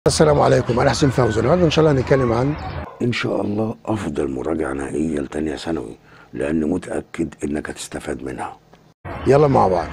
السلام عليكم انا حسين فوزي النهارده ان شاء الله هنتكلم عن ان شاء الله افضل مراجعه نهائيه لتانية ثانوي لان متاكد انك هتستفاد منها يلا مع بعض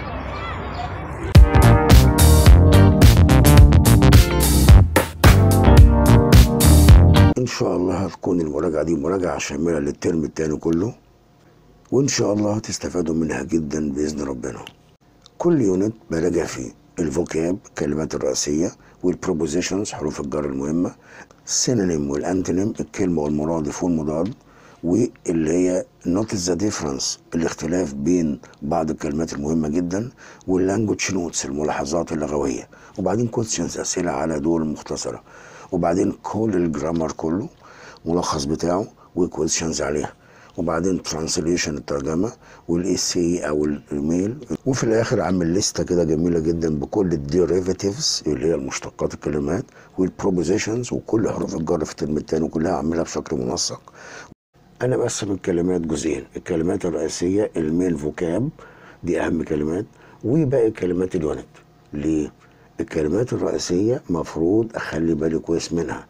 ان شاء الله هتكون المراجعه دي مراجعه شامله للترم التاني كله وان شاء الله هتستفادوا منها جدا باذن ربنا كل يونت براجع فيه الفوكاب الكلمات الرئيسيه والبروبوزيشنز حروف الجر المهمه السينونيم والانتونيم الكلمه والمرادف والمضاد واللي هي نوت ذا ديفرنس الاختلاف بين بعض الكلمات المهمه جدا واللانجوج نوتس الملاحظات اللغويه وبعدين كويستشنز اسئله على دول مختصره وبعدين كل الجرامر كله ملخص بتاعه وكويستشنز عليها وبعدين ترانسليشن الترجمه والايسي او الايميل وفي الاخر عامل لسته كده جميله جدا بكل الديريفاتيفز اللي هي المشتقات الكلمات والبروبوزيشنز وكل حروف الجر في الترم التاني كلها عاملها بشكل منسق انا بقسم الكلمات جزئين الكلمات الرئيسيه المين فوكاب دي اهم كلمات وباقي كلمات اليونت ليه الكلمات الرئيسيه مفروض اخلي بالي كويس منها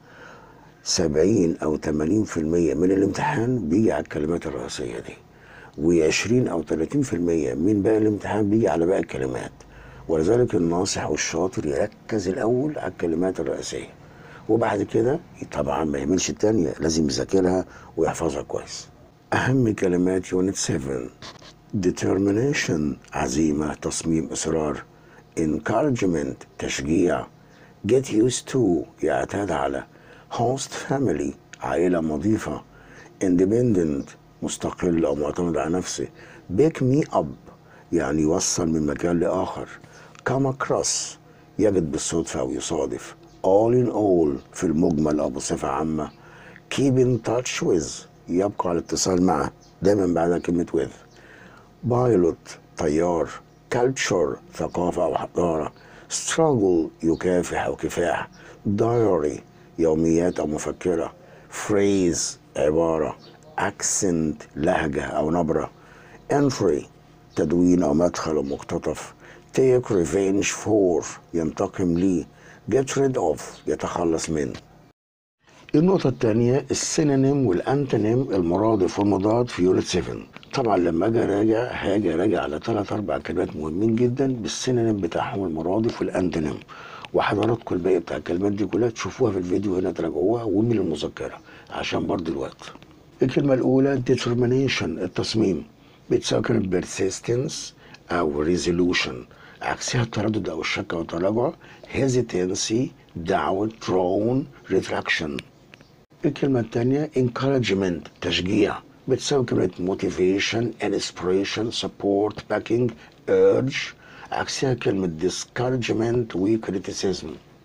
70 او 80% من الامتحان بيجي على الكلمات الرئيسيه دي و20 او 30% من باقي الامتحان بيجي على باقي الكلمات ولذلك الناصح والشاطر يركز الاول على الكلمات الرئيسيه وبعد كده طبعا ما يهملش التانية لازم يذاكرها ويحفظها كويس أهم كلمات يونت 7 determination عزيمة تصميم إصرار encouragement تشجيع get used to يعتاد على host family عائلة مضيفة independent مستقل أو معتمد على نفسه pick me up يعني يوصل من مكان لآخر come across يجد بالصدفة أو يصادف all in all في المجمل أو بصفة عامة keep in touch with يبقى على اتصال معه دايما بعدها كلمة with pilot طيار culture ثقافة أو حضارة struggle يكافح أو كفاح diary يوميات أو مفكرة phrase عبارة accent لهجة أو نبرة entry تدوين أو مدخل أو مقتطف take revenge for ينتقم ليه get rid of يتخلص منه النقطة الثانية السينونيم والانتونيم المرادف والمضاد في يونت 7 طبعا لما اجي اراجع هاجي اراجع على ثلاث اربع كلمات مهمين جدا بالسينونيم بتاعهم المرادف والانتونيم وحضراتكم الباقي بتاع الكلمات دي كلها تشوفوها في الفيديو هنا تراجعوها ومن المذكرة عشان برضه الوقت الكلمة الأولى determination التصميم بتساوي كلمة persistence أو resolution عكسها التردد أو الشك أو التراجع hesitancy doubt drawn retraction الكلمة الثانية encouragement تشجيع بتساوي كلمة motivation inspiration support backing urge عكسها كلمة discouragement و criticism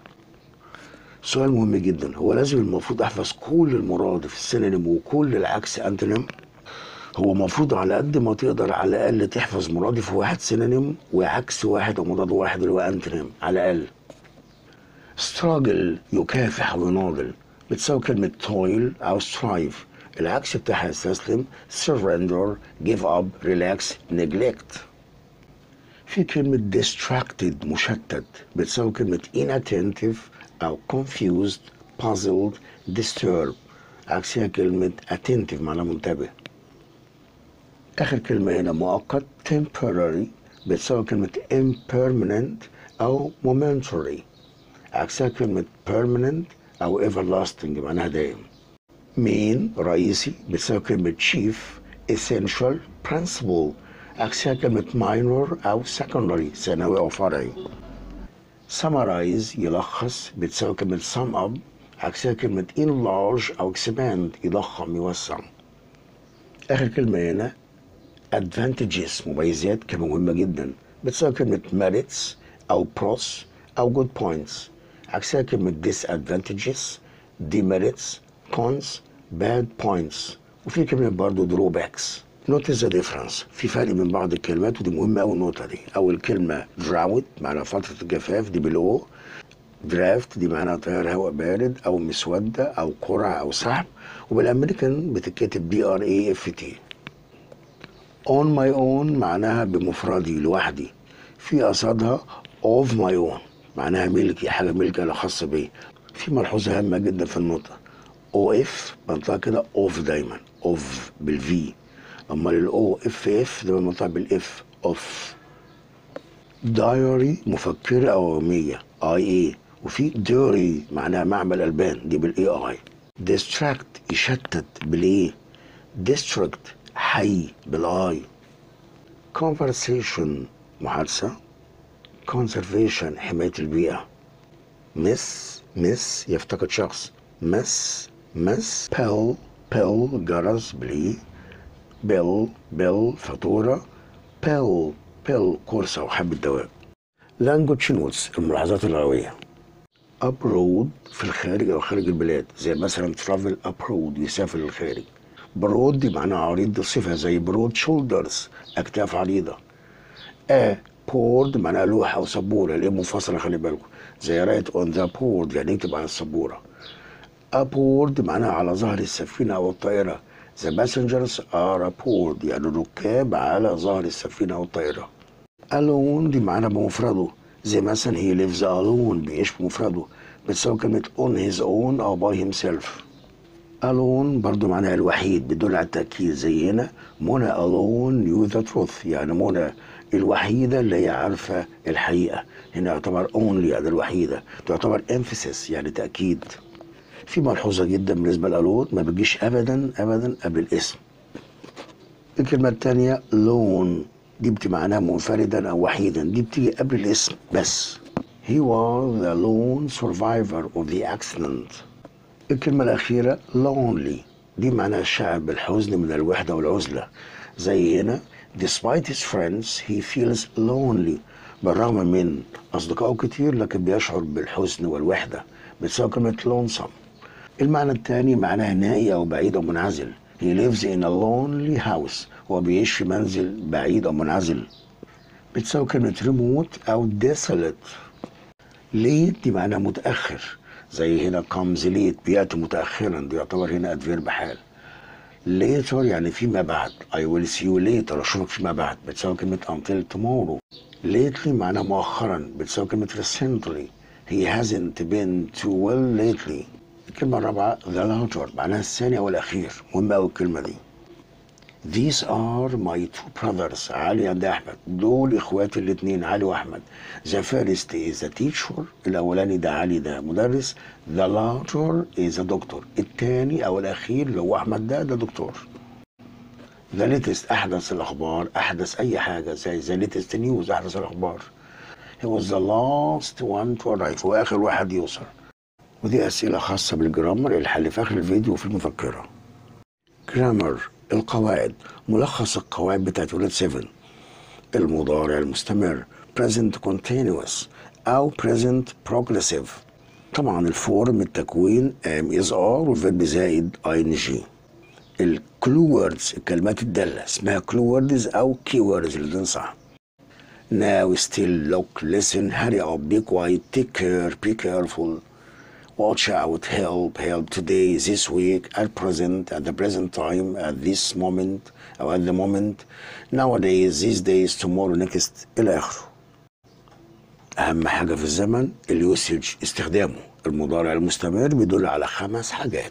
سؤال مهم جدا هو لازم المفروض احفظ كل المرادف السينونيم وكل العكس انتونيم هو المفروض على قد ما تقدر على الاقل تحفظ مرادف واحد سينونيم وعكس واحد او مضاد واحد اللي هو انتونيم على الاقل ستراجل يكافح او يناضل بتساوي كلمة toil أو strive العكس بتاعها يستسلم surrender give up relax neglect في كلمة distracted مشتت بتساوي كلمة inattentive أو confused puzzled disturb عكسها كلمة attentive معناها منتبه آخر كلمة هنا مؤقت temporary بتساوي كلمة impermanent أو momentary عكسها كلمة permanent أو everlasting معناها دائم مين رئيسي بتساوي كلمة chief essential principal عكسها كلمة minor أو secondary ثانوي أو فرعي summarize يلخص بتساوي كلمة sum up عكسها كلمة enlarge أو expand يضخم يوسع آخر كلمة هنا advantages مميزات كلمة مهمة جدا بتساوي كلمة merits أو pros أو good points عكسها كلمة disadvantages demerits cons bad points وفي كلمة برضه drawbacks notice the difference في فرق من بعض الكلمات ودي مهمة أوي النقطة دي أول كلمة drought معناها فترة الجفاف دي below درافت دي معناها تيار هواء بارد أو مسودة أو قرعة أو سحب وبالأمريكان بتتكتب دي ار اي اف تي on my own معناها بمفردي لوحدي في قصادها of my own معناها ملكي حاجه ملكي انا خاصه بيا في ملحوظه هامه جدا في النطق او اف بنطقها كده اوف دايما اوف بالفي اما الاو اف اف ده بنطقها بالاف اوف دايري مفكرة أوامية اي اي وفي ديري معناها معمل ألبان دي بالاي اي ديستراكت يشتت بالايه ديستركت حي بالاي conversation محادثة conservation حماية البيئة مس مس يفتقد شخص مس مس بيل بيل جرس بلي بيل بيل فاتورة بيل بيل كورس أو حبة دواء لانجوج نوتس الملاحظات اللغوية أبرود في الخارج أو خارج البلاد زي مثلا ترافل أبرود يسافر للخارج برود دي معناها عريض دي صفة زي برود شولدرز أكتاف عريضة أ بورد معناها لوحة أو سبورة اللي هي منفصلة خلي بالكم زي رايت أون ذا بورد يعني يكتب على السبورة أبورد معناها على ظهر السفينة أو الطائرة The passengers are aboard يعني الركاب على ظهر السفينة أو الطائرة alone دي معناها بمفرده زي مثلا he lives alone بيعيش بمفرده بتساوي كلمة on his own أو by himself alone برضو معناها الوحيد بيدل على التأكيد زي هنا منى alone knew the truth يعني منى الوحيدة اللي هي عارفة الحقيقة هنا يعتبر only يعني الوحيدة تعتبر emphasis يعني تأكيد في ملحوظة جدا بالنسبة لألون ما بتجيش أبدا أبدا قبل الاسم الكلمة التانية لون دي بتبقى معناها منفردا أو وحيدا دي بتيجي قبل الاسم بس He was the lone survivor of the accident الكلمة الأخيرة lonely دي معناها الشعر بالحزن من الوحدة والعزلة زي هنا Despite his friends he feels lonely بالرغم من أصدقائه كتير لكن بيشعر بالحزن والوحدة بتساوي كلمة lonesome المعنى الثاني معناه نائي أو بعيد أو منعزل He lives in a lonely house هو بيعيش في منزل بعيد أو منعزل بتساوي كلمة remote أو desolate late دي معناها متأخر زي هنا comes late بيأتي متأخرا دي يعتبر هنا adverb حال later يعني فيما بعد I will see you later أشوفك فيما بعد بتساوي كلمة until tomorrow lately معناها مؤخرا بتساوي كلمة recently he hasn't been too well lately الكلمة الرابعة the latter معناها الثاني أو الأخير مهمة أوي الكلمة دي These are my two brothers علي and أحمد دول إخواتي الاتنين علي وأحمد The first is a teacher الأولاني ده علي ده مدرس The latter is a doctor التاني أو الأخير اللي هو أحمد ده ده دكتور The latest أحدث الأخبار أحدث أي حاجة زي The latest news أحدث الأخبار He was the last one to arrive هو آخر واحد يوصل ودي أسئلة خاصة بالجرامر الحل في آخر الفيديو وفي المفكرة جرامر القواعد ملخص القواعد بتاعت ولاد 7 المضارع المستمر present continuous أو present progressive طبعا الفورم التكوين am is are والفيرب زائد ing الكلو ووردز الكلمات الدالة اسمها كلو ووردز أو كي ووردز اللي تنصح now still look listen hurry up be quiet take care be careful watch out help help today this week at present at the present time at this moment or at the moment nowadays these days tomorrow next الى اخره اهم حاجه في الزمن اليوسج استخدامه المضارع المستمر بيدل على خمس حاجات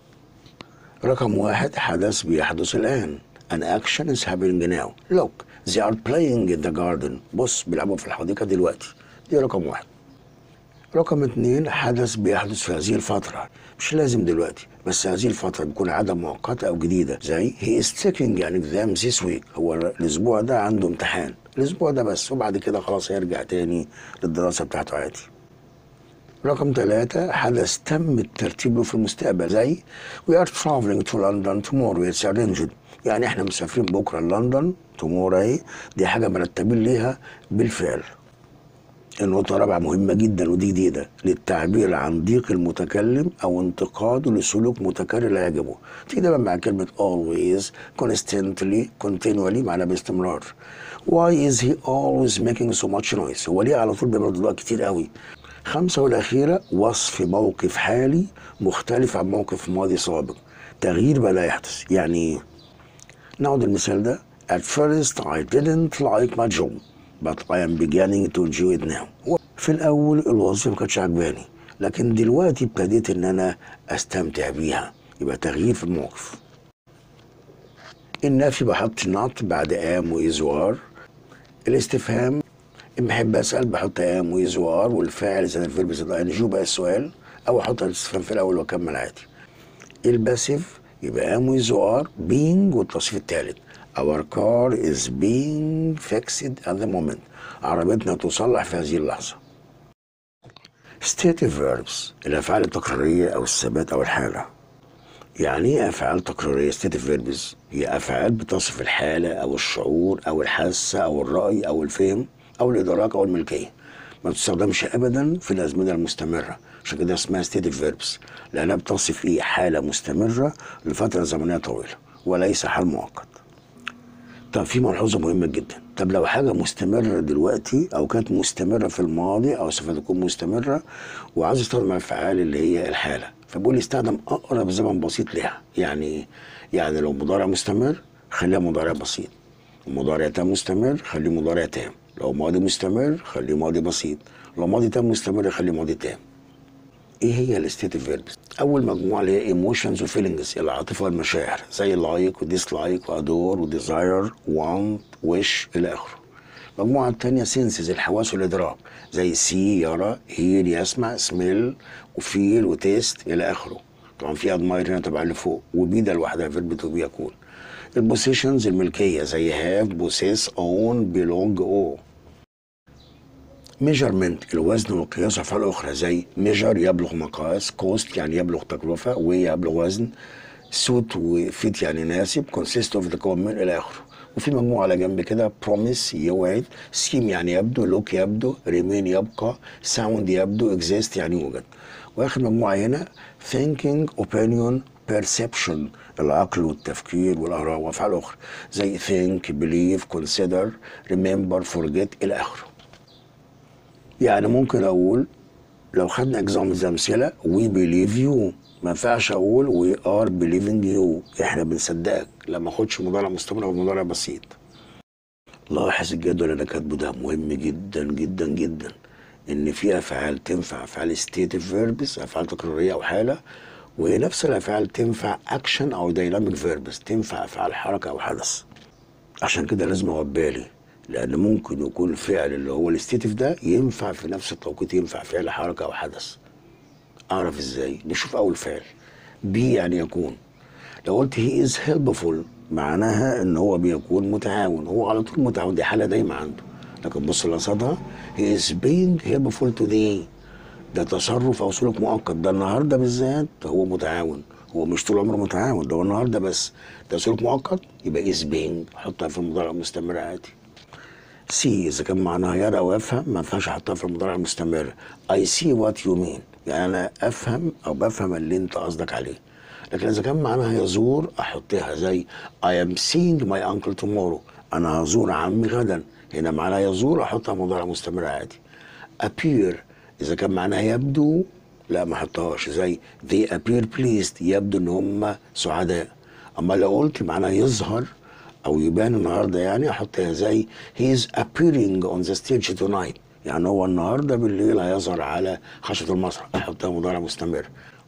رقم واحد حدث بيحدث الان an action is happening now look they are playing in the garden بص بيلعبوا في الحديقه دلوقتي دي رقم واحد رقم اتنين حدث بيحدث في هذه الفترة مش لازم دلوقتي بس هذه الفترة بتكون عادة مؤقتة أو جديدة زي he is taking يعني exam this week هو الأسبوع ده عنده امتحان الأسبوع ده بس وبعد كده خلاص هيرجع تاني للدراسة بتاعته عادي رقم ثلاثة حدث تم الترتيب له في المستقبل زي we are traveling to London tomorrow it's arranged يعني احنا مسافرين بكرة لندن tomorrow اهي دي حاجة مرتبين ليها بالفعل النقطة الرابعة مهمة جدا ودي جديدة للتعبير عن ضيق المتكلم أو انتقاده لسلوك متكرر لا يعجبه تيجي دايما مع كلمة always constantly continually معناها باستمرار why is he always making so much noise هو ليه على طول بيعمل ضوضاء كتير قوي خمسة والأخيرة وصف موقف حالي مختلف عن موقف ماضي سابق تغيير بلا يحدث يعني نعود المثال ده At first I didn't like my job but I am beginning to enjoy it now في الاول الوظيفه ما كانتش عجباني لكن دلوقتي ابتديت ان انا استمتع بيها يبقى تغيير في الموقف النفي بحط نوت بعد ام وازوار الاستفهام إن بحب اسال بحط ام وازوار والفاعل اذا الفيرب زائد ان جو بقى السؤال او احط الاستفهام في الاول واكمل عادي الباسيف يبقى ام وزوار being والتصريف الثالث our car is being fixed at the moment عربيتنا تصلح في هذه اللحظة stative verbs الأفعال التكرارية أو الثبات أو الحالة يعني ايه أفعال تكرارية stative verbs هي أفعال بتصف الحالة أو الشعور أو الحاسة أو الرأي أو الفهم أو الإدراك أو الملكية ما تستخدمش أبدا في الأزمنة المستمرة عشان كده اسمها stative verbs لأنها بتصف إيه حالة مستمرة لفترة زمنية طويلة وليس حال مؤقت طب في ملحوظة مهمة جدا طب لو حاجة مستمرة دلوقتي أو كانت مستمرة في الماضي أو سوف تكون مستمرة وعايز يستخدم الأفعال اللي هي الحالة فبقول يستخدم أقرب زمن بسيط لها يعني إيه؟ يعني لو مضارع مستمر خليها مضارع بسيط المضارع تام مستمر خليه مضارع تام لو ماضي مستمر خليه ماضي بسيط لو ماضي تام مستمر خليه ماضي تام ايه هي الستيتيف فيربس اول مجموعه اللي هي ايموشنز وفيلينجز العاطفه والمشاعر زي لايك وديسلايك وادور وديزاير وانت ويش الى اخره المجموعه الثانيه سينسز الحواس والادراك زي سي يرى هير يسمع سميل وفيل وتيست الى اخره طبعا في ادماير هنا تبع اللي فوق وبيدا لوحدها فيرب تو بي يكون البوسيشنز الملكيه زي هاف بوسيس اون بيلونج او ميجرمنت الوزن والقياس افعال اخرى زي ميجر يبلغ مقاس كوست يعني يبلغ تكلفه وي يبلغ وزن سوت وفيت يعني ناسب كونسيست اوف تكون من الى اخره وفي مجموعه على جنب كده بروميس يوعد سيم يعني يبدو لوك يبدو ريمين يبقى ساوند يبدو اكزيست يعني يوجد واخر مجموعه هنا thinking opinion perception العقل والتفكير والاراء وافعال اخرى زي think believe consider remember forget الى اخره يعني ممكن اقول لو خدنا اكزامبل زي امثله وي بيليف يو ما ينفعش اقول وي ار بيليفنج يو احنا بنصدقك لما اخدش مضارع مستمر او مضارع بسيط لاحظ الجدول اللي انا كاتبه ده مهم جدا جدا جدا ان في افعال تنفع افعال ستيتيف فيربس افعال تكراريه او حاله وهي نفس الافعال تنفع اكشن او دايناميك فيربس تنفع افعال حركه او حدث عشان كده لازم اخد بالي لان ممكن يكون الفعل اللي هو الاستيتيف ده ينفع في نفس التوقيت ينفع فعل حركه او حدث اعرف ازاي نشوف اول فعل بي يعني يكون لو قلت هي از هيلبفول معناها ان هو بيكون متعاون هو على طول متعاون دي حاله دايما عنده لكن بص لقصادها هي از being helpful today ده تصرف او سلوك مؤقت ده النهارده بالذات هو متعاون هو مش طول عمره متعاون ده هو النهارده بس ده سلوك مؤقت يبقى از being حطها في المضارع المستمر عادي سي اذا كان معناها يرى او يفهم ما ينفعش احطها في المضارع المستمر اي سي وات يو مين يعني انا افهم او بفهم اللي انت قصدك عليه لكن اذا كان معناها يزور احطها زي I am seeing my uncle tomorrow انا هزور عمي غدا هنا معناها يزور احطها مضارع مستمر عادي appear اذا كان معناها يبدو لا ما احطهاش زي they appear pleased يبدو ان هم سعداء اما لو قلت معناها يظهر او يبان النهارده يعني احطها زي he is appearing on the stage tonight يعني هو النهارده بالليل هيظهر على خشبة المسرح احطها مضارع مستمر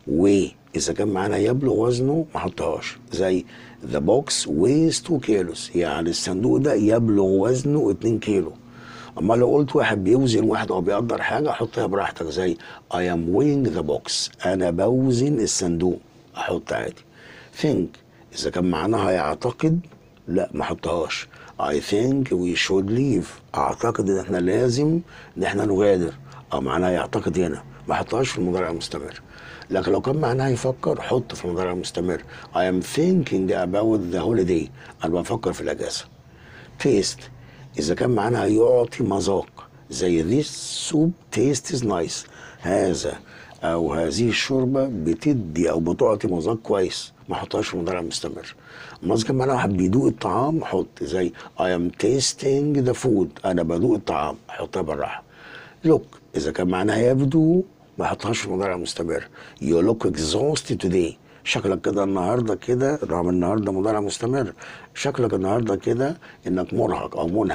واذا كان معانا يبلغ وزنه ما احطهاش زي the box weighs 2 كيلوز يعني الصندوق ده يبلغ وزنه 2 كيلو اما لو قلت واحد بيوزن واحد او بيقدر حاجه احطها براحتك زي I am weighing the box انا بوزن الصندوق احط عادي think اذا كان معناها يعتقد لا ما احطهاش I think we should leave اعتقد ان احنا لازم ان احنا نغادر او معناها يعتقد هنا ما احطهاش في المضارع المستمر لكن لو كان معناها يفكر حط في المضارع المستمر I am thinking about the holiday انا بفكر في الاجازه taste اذا كان معناها يعطي مذاق زي this soup taste is nice هذا او هذه الشوربه بتدي او بتعطي مذاق كويس ما احطهاش في المضارع المستمر اما اذا كان معناها واحد بيدوق الطعام حط زي I am tasting the food انا بدوق الطعام احطها بالراحه look اذا كان معناها يبدو ما احطهاش في المضارع المستمر you look exhausted today شكلك كده النهارده كده رغم النهارده مضارع مستمر شكلك النهارده كده انك مرهق او منهك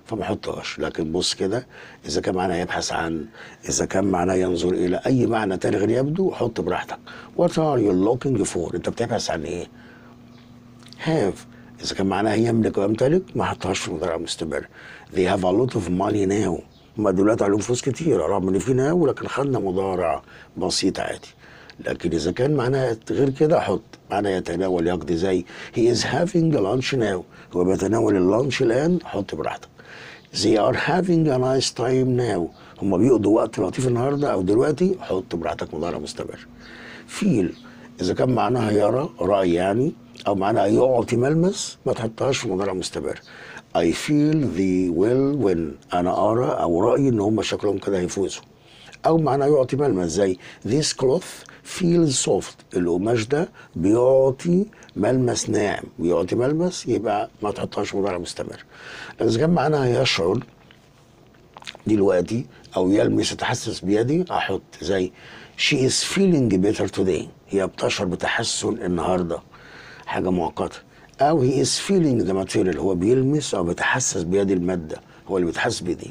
فما احطهاش لكن بص كده اذا كان معناه يبحث عن اذا كان معناه ينظر الى اي معنى تاني غير يبدو حط براحتك what are you looking for انت بتبحث عن ايه have اذا كان معناها يملك ويمتلك ما حطهاش في المضارع المستمر they have a lot of money now هم دلوقتي عليهم فلوس كتير رغم ان في ناو لكن خدنا مضارع بسيط عادي لكن اذا كان معناها غير كده حط معناها يتناول يقضي زي he is having a lunch now هو بيتناول اللانش الان حط براحتك they are having a nice time now هم بيقضوا وقت لطيف النهارده او دلوقتي حط براحتك مضارع مستمر feel اذا كان معناها يرى راي يعني او معناها يعطي ملمس ما تحطهاش في مضارع مستمر I feel they will win انا ارى او رايي ان هم شكلهم كده هيفوزوا او معناه يعطي ملمس زي this cloth feels soft القماش ده بيعطي ملمس ناعم بيعطي ملمس يبقى ما تحطهاش في مضارع مستمر لكن اذا كان معناها يشعر دلوقتي او يلمس يتحسس بيدي احط زي she is feeling better today هي بتشعر بتحسن النهارده حاجه مؤقته او he is feeling the material هو بيلمس او بيتحسس بيد الماده هو اللي بيتحسس بايديه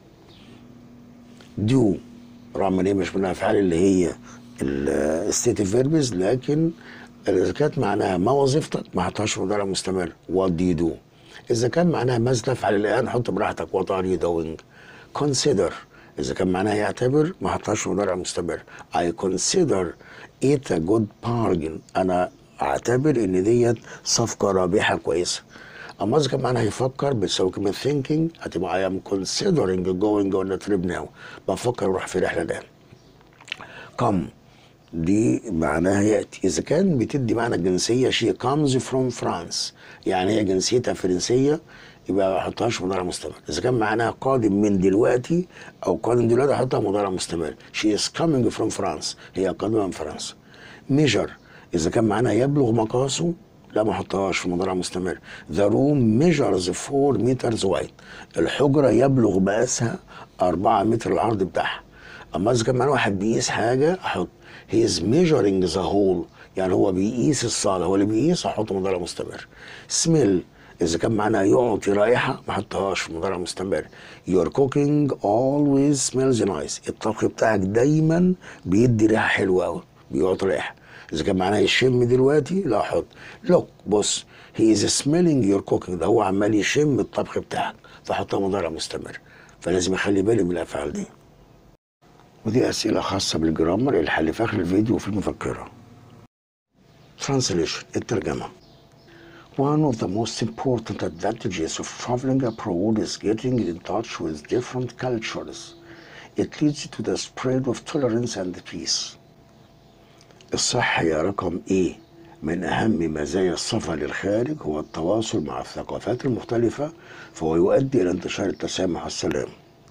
do رغم ان هي مش من الافعال اللي هي الستيتيف فيربز لكن اذا كانت معناها ما وظيفتك ما حطهاش في مضارع مستمر what do you do اذا كان معناها ماذا تفعل الان حط براحتك what are you doing consider اذا كان معناها يعتبر ما حطهاش في مضارع مستمر I consider it a good bargain انا اعتبر ان ديت صفقه رابحه كويسه اما اذا كان معناها يفكر بتساوي كلمه thinking هتبقى I am considering going on a trip now بفكر اروح في رحله الان come دي معناها ياتي اذا كان بتدي معنى الجنسيه شيء comes from France يعني هي جنسيتها فرنسيه يبقى ما احطهاش في مضارع مستمر اذا كان معناها قادم من دلوقتي او قادم دلوقتي احطها مضارع مستمر she is coming from France هي قادمه من فرنسا measure اذا كان معناها يبلغ مقاسه لا ما احطهاش في مضارع مستمر the room measures 4 meters wide الحجره يبلغ مقاسها 4 متر العرض بتاعها اما اذا كان معناها واحد بيقيس حاجه احط he is measuring the whole يعني هو بيقيس الصاله هو اللي بيقيس احط مضارع مستمر smell اذا كان معناها يعطي رائحه ما احطهاش في مضارع مستمر your cooking always smells nice الطبخ بتاعك دايما بيدي ريحه حلوه قوي بيعطي ريحه اذا كان معناها يشم دلوقتي لا احط لوك بص he is smelling your cooking ده هو عمال يشم الطبخ بتاعك فحطها مضارع مستمر فلازم اخلي بالي من الافعال دي ودي اسئله خاصه بالجرامر الحل في اخر الفيديو وفي المذكره Translation الترجمه One of the most important advantages of traveling abroad is getting in touch with different cultures. It leads to the spread of tolerance and peace. الصحة هي رقم إيه من أهم مزايا السفر للخارج هو التواصل مع الثقافات المختلفة فهو يؤدي إلى انتشار التسامح والسلام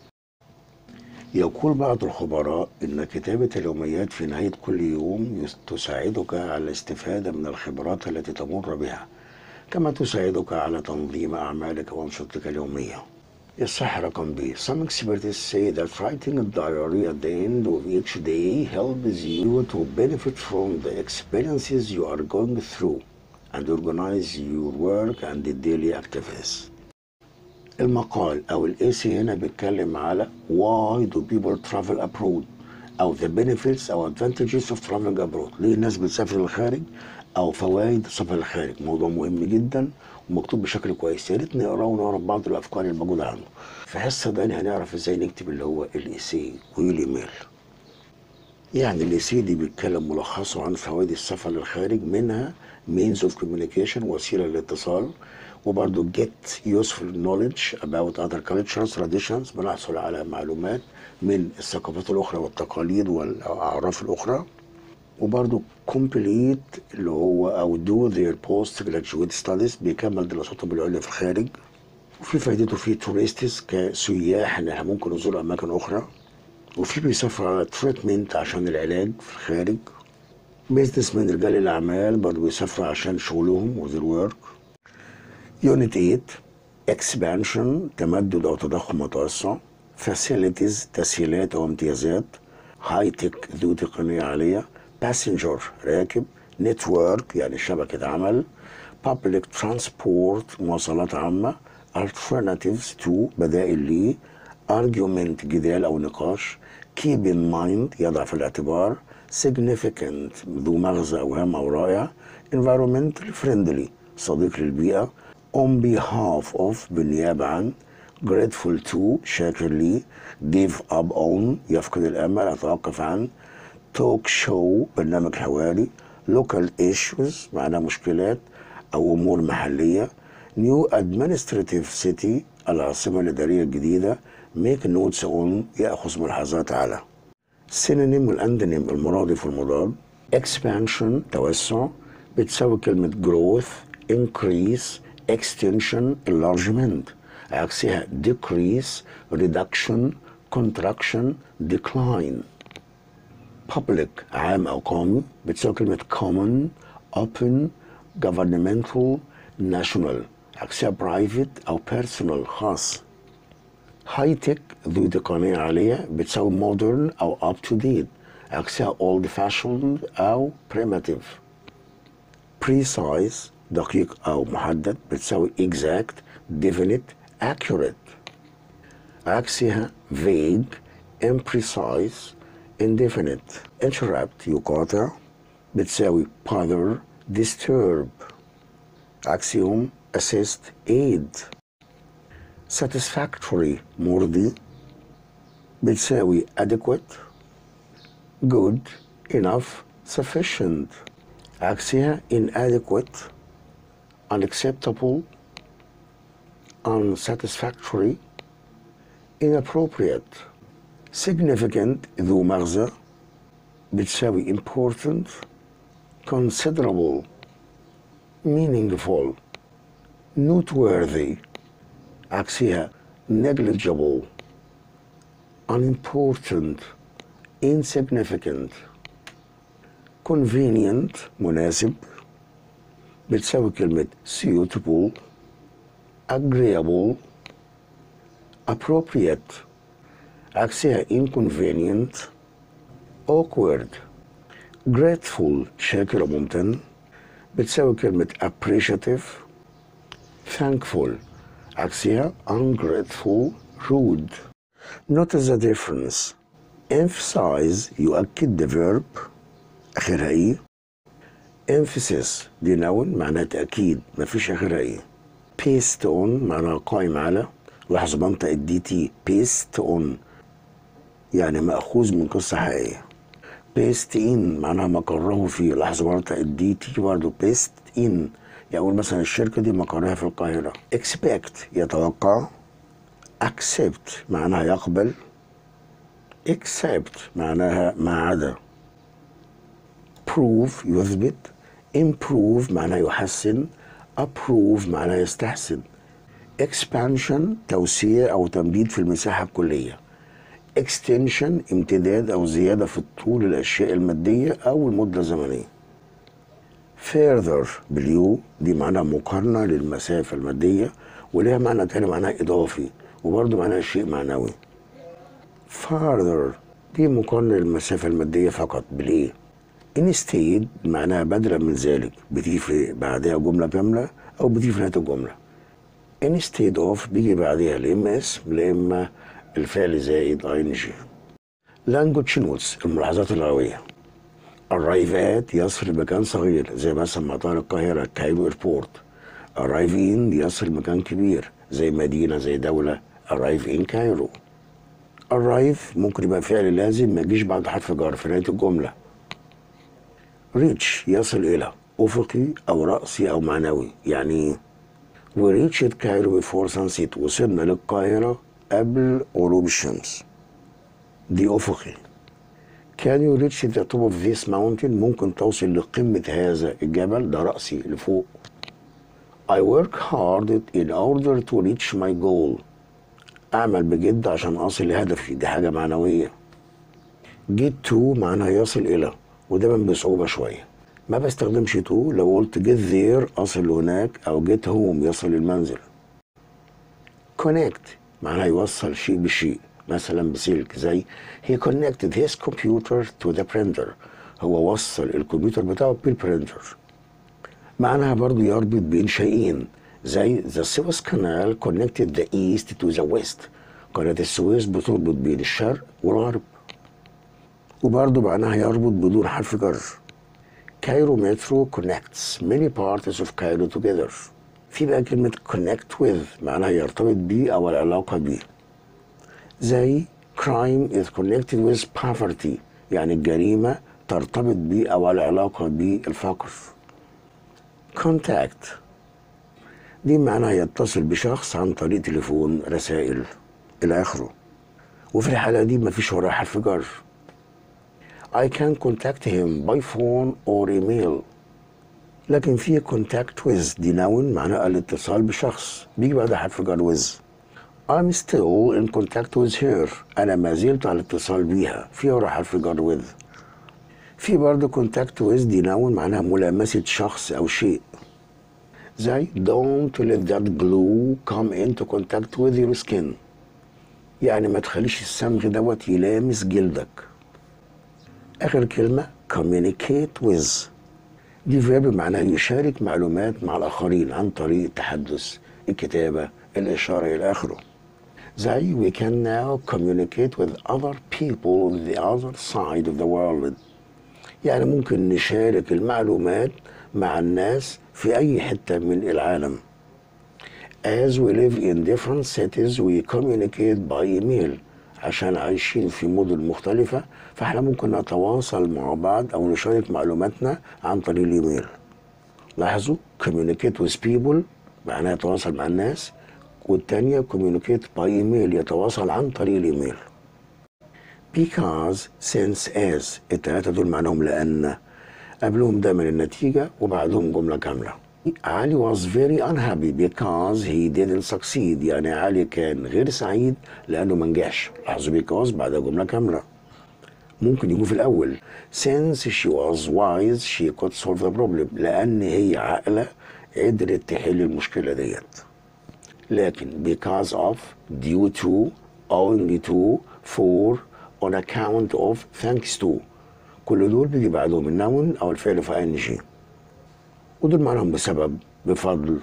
يقول بعض الخبراء إن كتابة اليوميات في نهاية كل يوم تساعدك على الاستفادة من الخبرات التي تمر بها كما تساعدك على تنظيم أعمالك وأنشطتك اليومية الصح رقم B Some experts say that writing a diary at the end of each day helps you to benefit from the experiences you are going through and organize your work and the daily activities. المقال أو الإيسي هنا بيتكلم على why do people travel abroad أو the benefits أو advantages of traveling abroad ليه الناس بتسافر للخارج أو فوائد السفر للخارج موضوع مهم جدا ومكتوب بشكل كويس يا ريت نقراه ونعرف بعض الأفكار الموجودة عنه في حصة تانية هنعرف ازاي نكتب اللي هو الإيسي والإيميل يعني الإيسي دي بيتكلم ملخصه عن فوائد السفر للخارج منها means of communication وسيلة للاتصال وبرضه get useful knowledge about other cultures traditions بنحصل على معلومات من الثقافات الأخرى والتقاليد والأعراف الأخرى وبرضه complete اللي هو أو do their post graduate studies بيكمل دراساتهم العليا في الخارج وفي فايدته في توريستس كسياح ان احنا ممكن نزور اماكن اخرى وفي بيسافر على تريتمنت عشان العلاج في الخارج بيزنس من رجال الاعمال برضه بيسافروا عشان شغلهم وذير ورك يونت 8 اكسبانشن تمدد او تضخم متوسع فاسيلتيز تسهيلات او امتيازات هاي تك ذو تقنيه عاليه باسنجر راكب نتورك يعني شبكه عمل بابليك ترانسبورت مواصلات عامه alternatives to بدائل لي argument جدال أو نقاش keep in mind يضع في الاعتبار significant ذو مغزى أو هام أو رائع environmental friendly صديق للبيئة on behalf of بالنيابة عن grateful to شاكر لي give up on يفقد الأمل أتوقف عن توك شو برنامج حواري local issues معناها مشكلات أو أمور محلية new administrative city العاصمة الإدارية الجديدة make notes on يأخذ ملاحظات على synonym والأندونيم المرادف والمضاد expansion توسع بتساوي كلمة growth increase extension enlargement عكسها decrease reduction contraction decline public عام أو قومي بتساوي كلمة common open governmental national عكسها private أو personal خاص هاي تك ذو تقنية عالية بتساوي modern أو up to date عكسها old fashioned أو primitive precise دقيق أو محدد بتساوي exact definite accurate عكسها vague imprecise indefinite interrupt يقاطع بتساوي bother disturb عكسهم assist aid satisfactory مرضي بتساوي adequate good enough sufficient عكسها inadequate unacceptable unsatisfactory inappropriate significant ذو مغزى بتساوي important considerable meaningful noteworthy عكسها negligible unimportant insignificant convenient مناسب بتساوي كلمة suitable agreeable appropriate عكسها inconvenient awkward grateful شاكر وممتن بتساوي كلمة appreciative thankful عكسها ungrateful rude notice the difference emphasize يؤكد the verb آخرها إيه emphasis دي noun معناها تأكيد مفيش آخرها إيه paste on معناها قائم على لاحظ منطق الدي تي paste on يعني مأخوذ من قصة حقيقية paste in معناها مقره فيه لاحظ منطق الدي تي برضه paste in يقول مثلا الشركة دي مقرها في القاهرة expect يتوقع accept معناها يقبل except معناها ما عدا prove يثبت improve معناه يحسن approve معناه يستحسن expansion توسيع أو تمديد في المساحة الكلية extension امتداد أو زيادة في الطول الأشياء المادية أو المدة الزمنية further باليو دي معناها مقارنة للمسافة المادية ولها معنى تاني معناها إضافي وبرضه معناها شيء معنوي farther دي مقارنة للمسافة المادية فقط بالإيه instead معناها بدلا من ذلك بتيجي في بعدها جملة كاملة أو بتيجي في نهاية الجملة instead of بيجي بعدها لا إما اسم لا إما الفعل زائد ing language notes الملاحظات اللغوية arrive at يصل لمكان صغير زي مثلا مطار القاهرة كايرو ايربورت arrive in يصل لمكان كبير زي مدينة زي دولة arrive in كايرو arrive ممكن يبقى فعل لازم ما يجيش بعد حرف جر في نهاية الجملة reach يصل إلى أفقي أو رأسي أو معنوي يعني we reached Cairo before sunset وصلنا للقاهرة قبل غروب الشمس دي أفقي Can you reach the top of this mountain ممكن توصل لقمة هذا الجبل ده رأسي لفوق I work hard in order to reach my goal أعمل بجد عشان أصل لهدفي دي حاجة معنوية get to معناها يصل إلى ودايما بصعوبة شوية ما بستخدمش تو لو قلت get there أصل هناك أو get home يصل المنزل connect معناها يوصل شيء بشيء مثلا بسلك زي he connected his computer to the printer هو وصل الكمبيوتر بتاعه بالبرينتر معناها برضو يربط بين شيئين زي the Suez Canal connected the east to the west قناة السويس بتربط بين الشرق والغرب وبرضه معناها يربط بدون حرف جر كايرو مترو connects many parts of Cairo together في بقى كلمة connect with معناها يرتبط بيه أو العلاقة بيه زي crime is connected with poverty يعني الجريمة ترتبط بيه أو العلاقة بالفقر contact دي معناها يتصل بشخص عن طريق تليفون رسائل إلى آخره وفي الحالة دي مفيش وراها حرف جر I can contact him by phone or email لكن في contact with دي noun معناها الاتصال بشخص بيجي بعدها حرف جر with I'm still in contact with her أنا ما زلت على اتصال بيها في وراها حرف جر with في برضه contact with دي noun معناها ملامسة شخص أو شيء زي don't let that glue come into contact with your skin يعني ما تخليش الصمغ دوت يلامس جلدك آخر كلمة communicate with دي فيرب معناها يشارك معلومات مع الآخرين عن طريق التحدث الكتابة الإشارة إلى آخره زي we can now communicate with other people on the other side of the world يعني ممكن نشارك المعلومات مع الناس في أي حتة من العالم As we live in different cities we communicate by email عشان عايشين في مدن مختلفة فاحنا ممكن نتواصل مع بعض أو نشارك معلوماتنا عن طريق الإيميل لاحظوا communicate with people معناها يتواصل مع الناس والتانية communicate by email يتواصل عن طريق الإيميل because since as التلاتة دول معناهم لأن قبلهم دايما النتيجة وبعدهم جملة كاملة علي was very unhappy because he didn't succeed يعني علي كان غير سعيد لأنه ما نجحش لاحظوا because بعدها جملة كاملة ممكن يكون في الأول since she was wise she could solve the problem لأن هي عاقلة قدرت تحل المشكلة ديت لكن because of due to owing to for on account of thanks to كل دول بيجي بعدهم النون أو الفعل في ان جي ودول معناهم بسبب بفضل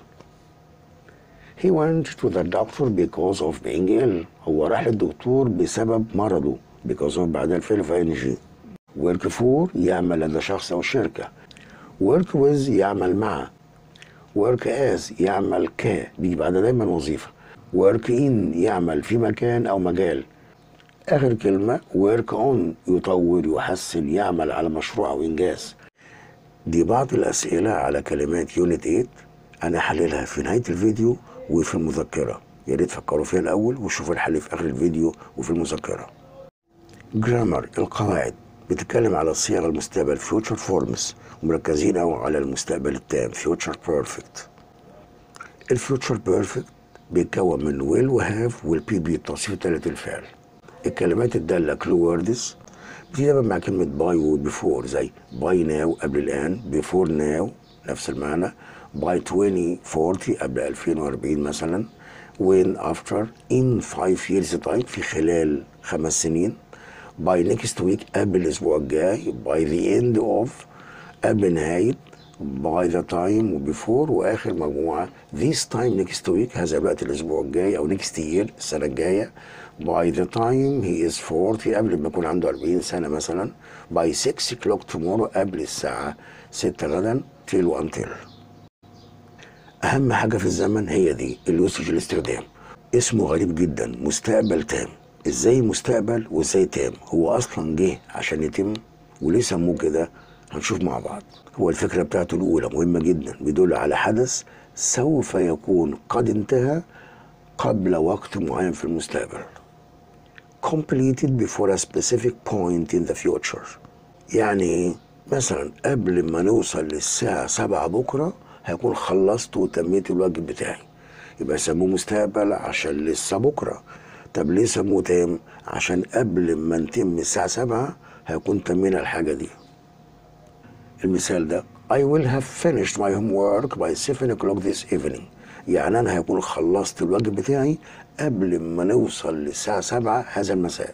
He went to the doctor because of being ill هو راح للدكتور بسبب مرضه because of بعدها الفعل في ان جي work for يعمل لدى شخص أو شركة work with يعمل مع work as يعمل ك بيجي بعدها دايما وظيفة work in يعمل في مكان أو مجال آخر كلمة work on يطور يحسن يعمل على مشروع أو إنجاز دي بعض الأسئلة على كلمات يونت 8 أنا حللها في نهاية الفيديو وفي المذكرة يا ريت تفكروا فيها الأول وشوفوا الحل في آخر الفيديو وفي المذكرة جرامر القواعد بتتكلم على صيغ المستقبل future forms ومركزين أوي على المستقبل التام future perfect الفيوتشر بيرفكت بيتكون من will وهاف والبي بي التصريف الثالث الفعل الكلمات الدالة كلو ووردز بتيجي دايما مع كلمة باي وبيفور زي باي ناو قبل الآن بيفور ناو نفس المعنى باي 2040 قبل 2040 مثلا when after in five years time في خلال خمس سنين by next week قبل الأسبوع الجاي by the end of قبل نهاية by the time وبيفور وآخر مجموعة this time next week هذا الوقت الأسبوع الجاي أو next year السنة الجاية by the time he is 40 قبل ما يكون عنده 40 سنة مثلا by 6 o'clock tomorrow قبل الساعة 6 غدا till until أهم حاجة في الزمن هي دي اليوسج الاستخدام اسمه غريب جدا مستقبل تام ازاي مستقبل وازاي تام هو اصلا جه عشان يتم وليه سموه كده هنشوف مع بعض هو الفكرة بتاعته الأولى مهمة جدا بيدل على حدث سوف يكون قد انتهى قبل وقت معين في المستقبل completed before a specific point in the future يعني ايه؟ مثلا قبل ما نوصل للساعة سبعة بكرة هيكون خلصت وتميت الواجب بتاعي يبقى سموه مستقبل عشان لسه بكرة طب ليه سموه تام عشان قبل ما نتم الساعة سبعة هيكون تمينا الحاجة دي المثال ده I will have finished my homework by 7 o'clock this evening يعني أنا هيكون خلصت الواجب بتاعي قبل ما نوصل للساعة سبعة هذا المساء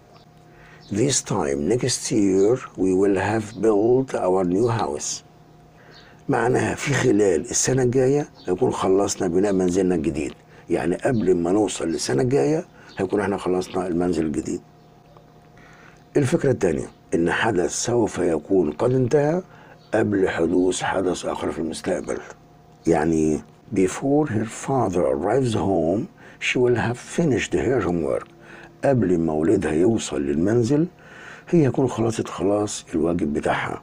This time next year we will have built our new house معناها في خلال السنة الجاية هيكون خلصنا بناء منزلنا الجديد يعني قبل ما نوصل للسنة الجاية هيكون احنا خلصنا المنزل الجديد الفكرة الثانية إن حدث سوف يكون قد انتهى قبل حدوث حدث آخر في المستقبل يعني before her father arrives home she will have finished her homework قبل ما والدها يوصل للمنزل هي هيكون خلصت خلاص الواجب بتاعها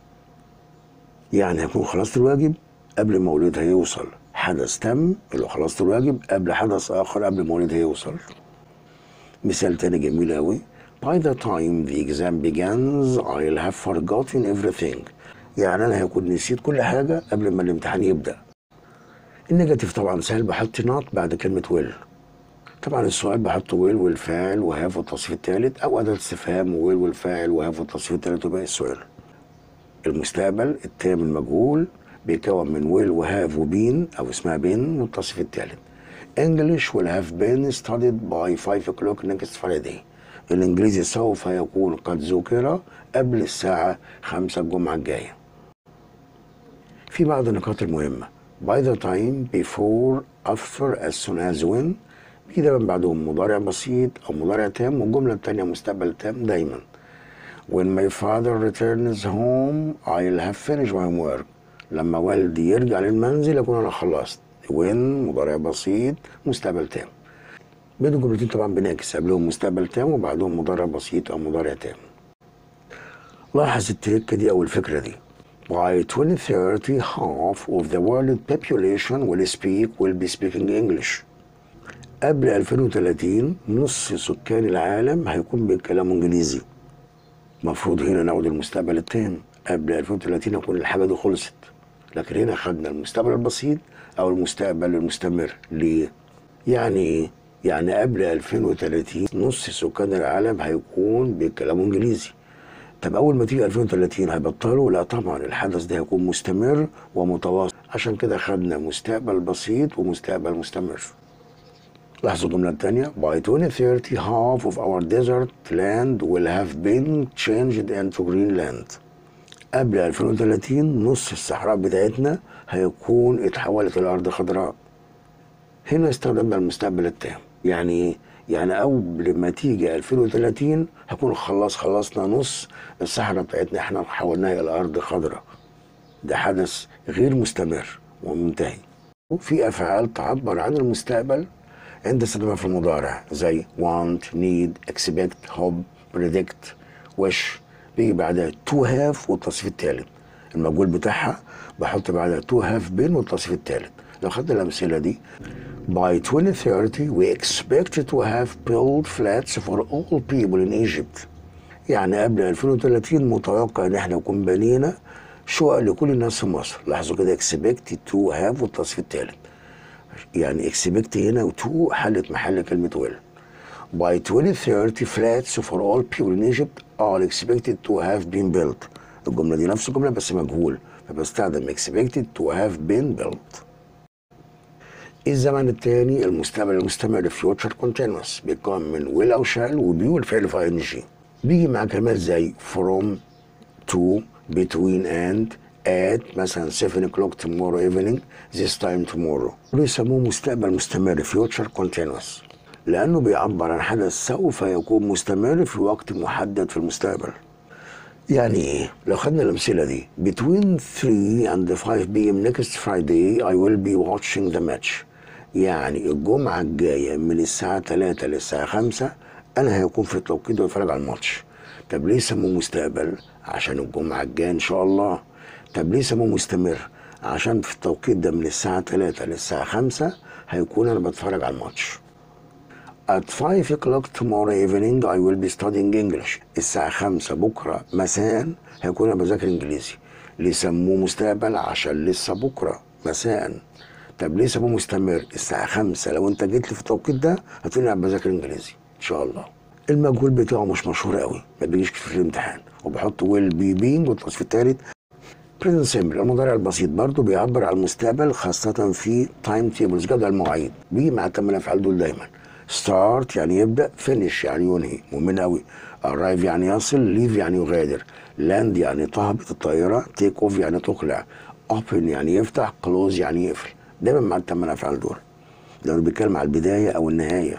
يعني هيكون خلصت الواجب قبل ما والدها يوصل حدث تم اللي هو خلصت الواجب قبل حدث آخر قبل ما والدها يوصل مثال تاني جميل أوي By the time the exam begins I'll have forgotten everything يعني أنا هكون نسيت كل حاجة قبل ما الامتحان يبدأ النيجاتيف طبعا سهل بحط نوت بعد كلمة ويل طبعا السؤال بحط ويل والفاعل وهاف والتصريف الثالث أو أداة استفهام ويل والفاعل وهاف والتصريف الثالث وباقي السؤال المستقبل التام المجهول بيتكون من ويل وهاف وبين أو اسمها بين والتصريف الثالث English will have been studied by 5 o'clock next Friday الإنجليزي سوف يكون قد ذكر قبل الساعة 5 الجمعة الجاية في بعض النقاط المهمة by the time before after as soon as when بيجي دايما بعدهم مضارع بسيط أو مضارع تام والجملة التانية مستقبل تام دايما when my father returns home I'll have finished my homework لما والدي يرجع للمنزل أكون أنا خلصت when مضارع بسيط مستقبل تام بين الجملتين طبعا بنعكس قبلهم مستقبل تام وبعدهم مضارع بسيط أو مضارع تام لاحظ التركة دي أو الفكرة دي By 2030 half of the world population will speak will be speaking English قبل 2030 نص سكان العالم هيكون بيتكلموا انجليزي المفروض هنا ناخد المستقبل التام قبل 2030 هيكون الحاجه دي خلصت لكن هنا خدنا المستقبل البسيط او المستقبل المستمر ليه يعني ايه يعني قبل 2030 نص سكان العالم هيكون بيتكلموا انجليزي طب اول ما تيجي 2030 هيبطلوا لا طبعا الحدث ده هيكون مستمر ومتواصل عشان كده خدنا مستقبل بسيط ومستقبل مستمر لاحظوا الجملة الثانية by 2030 half of our desert land will have been changed into green land قبل 2030 نص الصحراء بتاعتنا هيكون اتحولت الأرض خضراء هنا استخدمنا المستقبل التام يعني ايه؟ يعني قبل ما تيجي 2030 هكون خلاص خلصنا نص الصحراء بتاعتنا احنا حولناها الى ارض خضراء ده حدث غير مستمر ومنتهي وفي افعال تعبر عن المستقبل عند استخدامها في المضارع زي want, need, expect, hope, predict, wish بيجي بعدها to have والتصريف الثالث المجهول بتاعها بحط بعدها to have been والتصريف الثالث لو خدنا الأمثلة دي by 2030 we expect to have built flats for all people in Egypt يعني قبل 2030 متوقع ان احنا نكون بنينا شقق لكل الناس في مصر لاحظوا كده expect to have والتصريف الثالث يعني expect هنا وتو حلت محل كلمة will by 2030 flats for all people in Egypt are expected to have been built الجملة دي نفس الجملة بس مجهول فبستخدم expected to have been built الزمن الثاني المستقبل المستمر future continuous بيتكون من will أو shall وبي والفعل في ing بيجي مع كلمات زي from to between and at مثلا 7 o'clock tomorrow evening this time tomorrow بيسموه مستقبل مستمر future continuous لأنه بيعبر عن حدث سوف يكون مستمر في وقت محدد في المستقبل يعني ايه؟ لو خدنا الأمثلة دي between 3 and 5 p.m. next Friday I will be watching the match يعني الجمعة الجاية من الساعة 3 للساعة 5 أنا هيكون في التوقيت ده بتفرج على الماتش طب ليه سموه مستقبل؟ عشان الجمعة الجاية إن شاء الله طب ليه سموه مستمر؟ عشان في التوقيت ده من الساعة 3 للساعة 5 هيكون أنا بتفرج على الماتش At 5 o'clock tomorrow evening I will be studying English الساعة 5 بكرة مساء هيكون أنا بذاكر إنجليزي ليه سموه مستقبل عشان لسه بكرة مساء طب ليه سموه مستمر الساعة 5 لو أنت جيت لي في التوقيت ده هتقول لي أنا بذاكر إنجليزي إن شاء الله المجهول بتاعه مش مشهور قوي ما بيجيش كتير في الامتحان وبحط will be being والتصريف الثالث present simple المضارع البسيط برضه بيعبر عن المستقبل خاصة في تايم تيبلز جدول المواعيد بيجي مع الثمان الأفعال دول دايما start يعني يبدأ finish يعني ينهي مهم قوي arrive يعني يصل leave يعني يغادر land يعني تهبط الطائرة take off يعني تقلع open يعني يفتح close يعني يقفل دايما مع الثمان افعال دول لو بيتكلم على البدايه او النهايه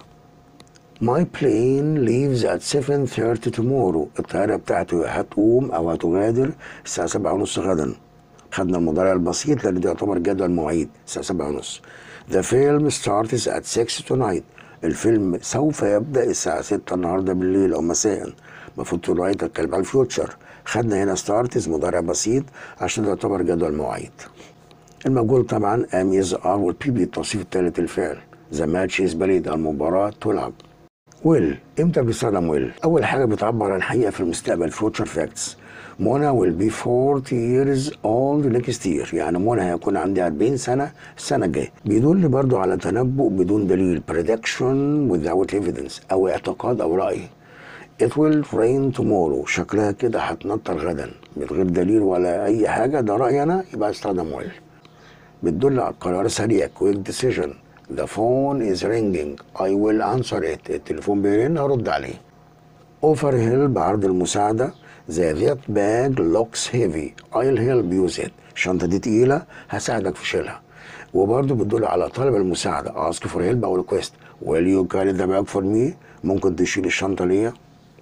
My plane leaves at 7:30 tomorrow الطيارة بتاعته هتقوم أو هتغادر الساعة 7:30 غدا خدنا المضارع البسيط لأن ده يعتبر جدول مواعيد الساعة 7:30 The film starts at 6 tonight الفيلم سوف يبدأ الساعة 6 النهاردة بالليل أو مساء المفروض تو رايت اتكلم عن الفيوتشر خدنا هنا ستارتس مضارع بسيط عشان ده يعتبر جدول مواعيد المجهول طبعا ام از ار والبي بي التوصيف الثالث الفعل ذا ماتش از بليد المباراة تلعب ويل امتى بيستخدم ويل اول حاجه بتعبر عن حقيقه في المستقبل فيوتشر فاكتس منى will be 40 years old next year يعني منى هيكون عندها 40 سنه السنه الجايه بيدل برضو على تنبؤ بدون دليل prediction without evidence او اعتقاد او راي It will rain tomorrow شكلها كده هتنطر غدا من غير دليل ولا اي حاجه ده رايي انا يبقى استخدم ويل بتدل على قرار سريع quick decision The phone is ringing I will answer it التليفون بيرن هرد عليه Offer help عرض المساعدة The that bag looks heavy I'll help use it الشنطة دي تقيلة هساعدك في شيلها وبرضه بتدل على طلب المساعدة ask for help أو request Will you carry the bag for me ممكن تشيل الشنطة ليا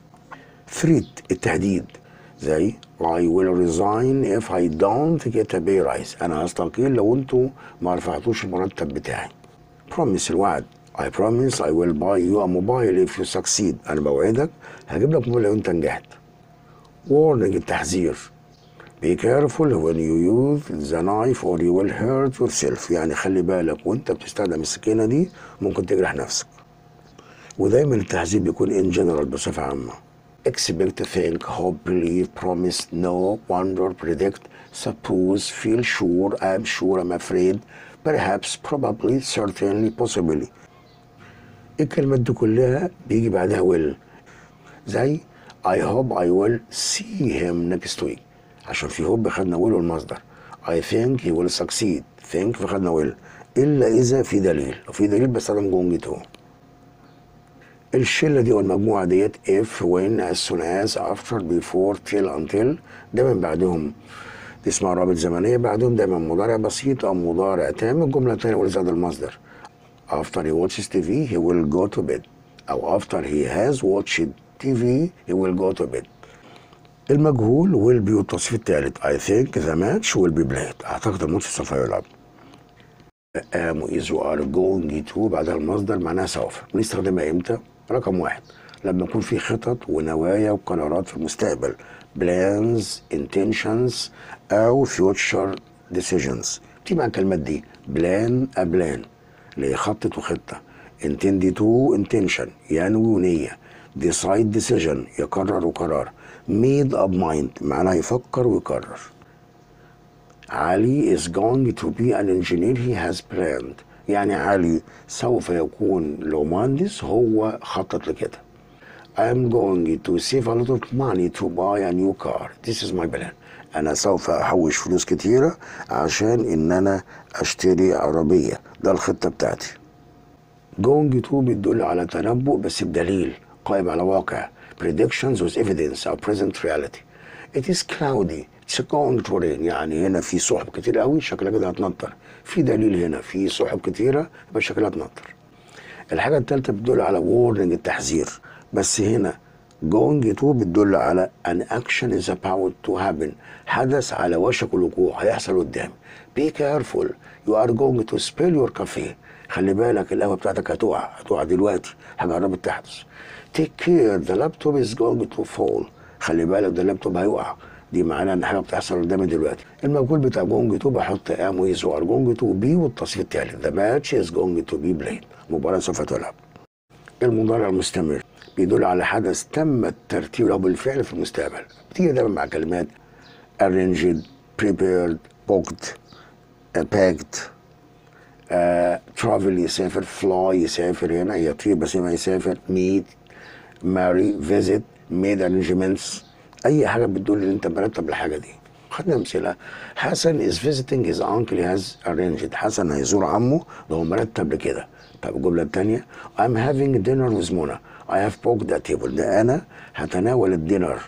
threat التهديد زي I will resign if I don't get a pay rise أنا هستقيل لو أنتوا ما رفعتوش المرتب بتاعي promise الوعد I promise I will buy you a mobile if you succeed أنا بوعدك هجيب لك موبايل لو أنت نجحت warning التحذير Be careful when you use the knife or you will hurt yourself يعني خلي بالك وانت بتستخدم السكينة دي ممكن تجرح نفسك ودايما التحذير بيكون in general بصفة عامة expect, think, hope, believe, promise, know, wonder, predict, suppose, feel sure, I'm sure, I'm afraid, perhaps, probably, certainly, possibly. الكلمات دي كلها بيجي بعدها will زي I hope I will see him next week عشان في hope خدنا will والمصدر I think he will succeed think فخدنا will إلا إذا في دليل لو في دليل بستخدم جونج تو الشلة دي والمجموعة ديت if when as soon as after before till until دايما بعدهم دي اسمها رابط زمنية بعدهم دايما مضارع بسيط أو مضارع تام الجملة التانية ولزاد المصدر after he watches TV he will go to bed أو after he has watched TV he will go to bed المجهول will be والتصريف الثالث I think the match will be played أعتقد الماتش سوف يلعب am is are going to بعدها المصدر معناها سوف بنستخدمها امتى؟ رقم واحد لما يكون في خطط ونوايا وقرارات في المستقبل plans intentions أو future decisions دي مع الكلمات دي plan a plan اللي هي خطط وخطة intend to intention ينوي ونية decide decision يقرر وقرار made up mind معناها يفكر ويقرر علي is going to be an engineer he has planned يعني علي سوف يكون لو مهندس هو خطط لكده I'm going to save a lot of money to buy a new car this is my plan أنا سوف أحوش فلوس كتيرة عشان إن أنا أشتري عربية ده الخطة بتاعتي going to بتدل على تنبؤ بس بدليل قائم على واقع predictions with evidence أو present reality it is cloudy it's going to rain يعني هنا في سحب كتير قوي شكلها كده هتنطر في دليل هنا في سحب كتيرة يبقى شكلها هتنطر الحاجة التالتة بتدل على warning التحذير بس هنا going to بتدل على an action is about to happen حدث على وشك الوقوع هيحصل قدام be careful you are going to spill your coffee خلي بالك القهوة بتاعتك هتقع هتقع دلوقتي حاجة قربت تحدث take care the laptop is going to fall خلي بالك ده اللابتوب هيقع دي معناها ان حاجه بتحصل قدامي دلوقتي المجهول بتاع جونج تو بحط ام ويز وار جونج تو بي والتصريف التالت ذا ماتش از جونج تو بي بلايد مباراه سوف تلعب المضارع المستمر بيدل على حدث تم الترتيب له بالفعل في المستقبل بتيجي دايما مع كلمات arranged prepared booked uh, packed uh, travel يسافر fly يسافر هنا يطير بس ما يسافر meet marry visit made arrangements اي حاجه بتدل ان انت مرتب للحاجه دي خدنا امثله حسن is visiting his uncle he has arranged حسن هيزور عمه ده هو مرتب لكده طب الجمله الثانيه I'm having dinner with منى I have booked a table ده انا هتناول الدينر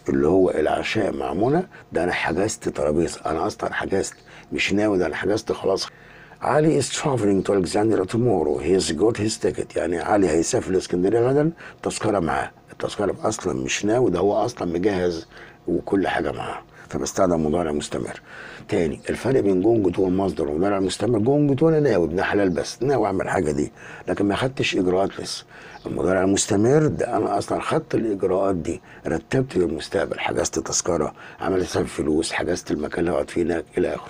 اللي هو العشاء مع منى ده انا حجزت ترابيزه انا اصلا حجزت مش ناوي ده انا حجزت خلاص علي is traveling to Alexandria tomorrow he's got his ticket يعني علي هيسافر لاسكندريه غدا تذكره معاه التذكره اصلا مش ناوي ده هو اصلا مجهز وكل حاجه معاه فبستخدم مضارع مستمر تاني الفرق بين جونج تو المصدر ومضارع مستمر جونج تو انا ناوي ابن حلال بس ناوي اعمل حاجه دي لكن ما خدتش اجراءات لسه المضارع المستمر ده انا اصلا خدت الاجراءات دي رتبت للمستقبل حجزت تذكره عملت حساب فلوس حجزت المكان اللي هقعد فيه هناك الى اخره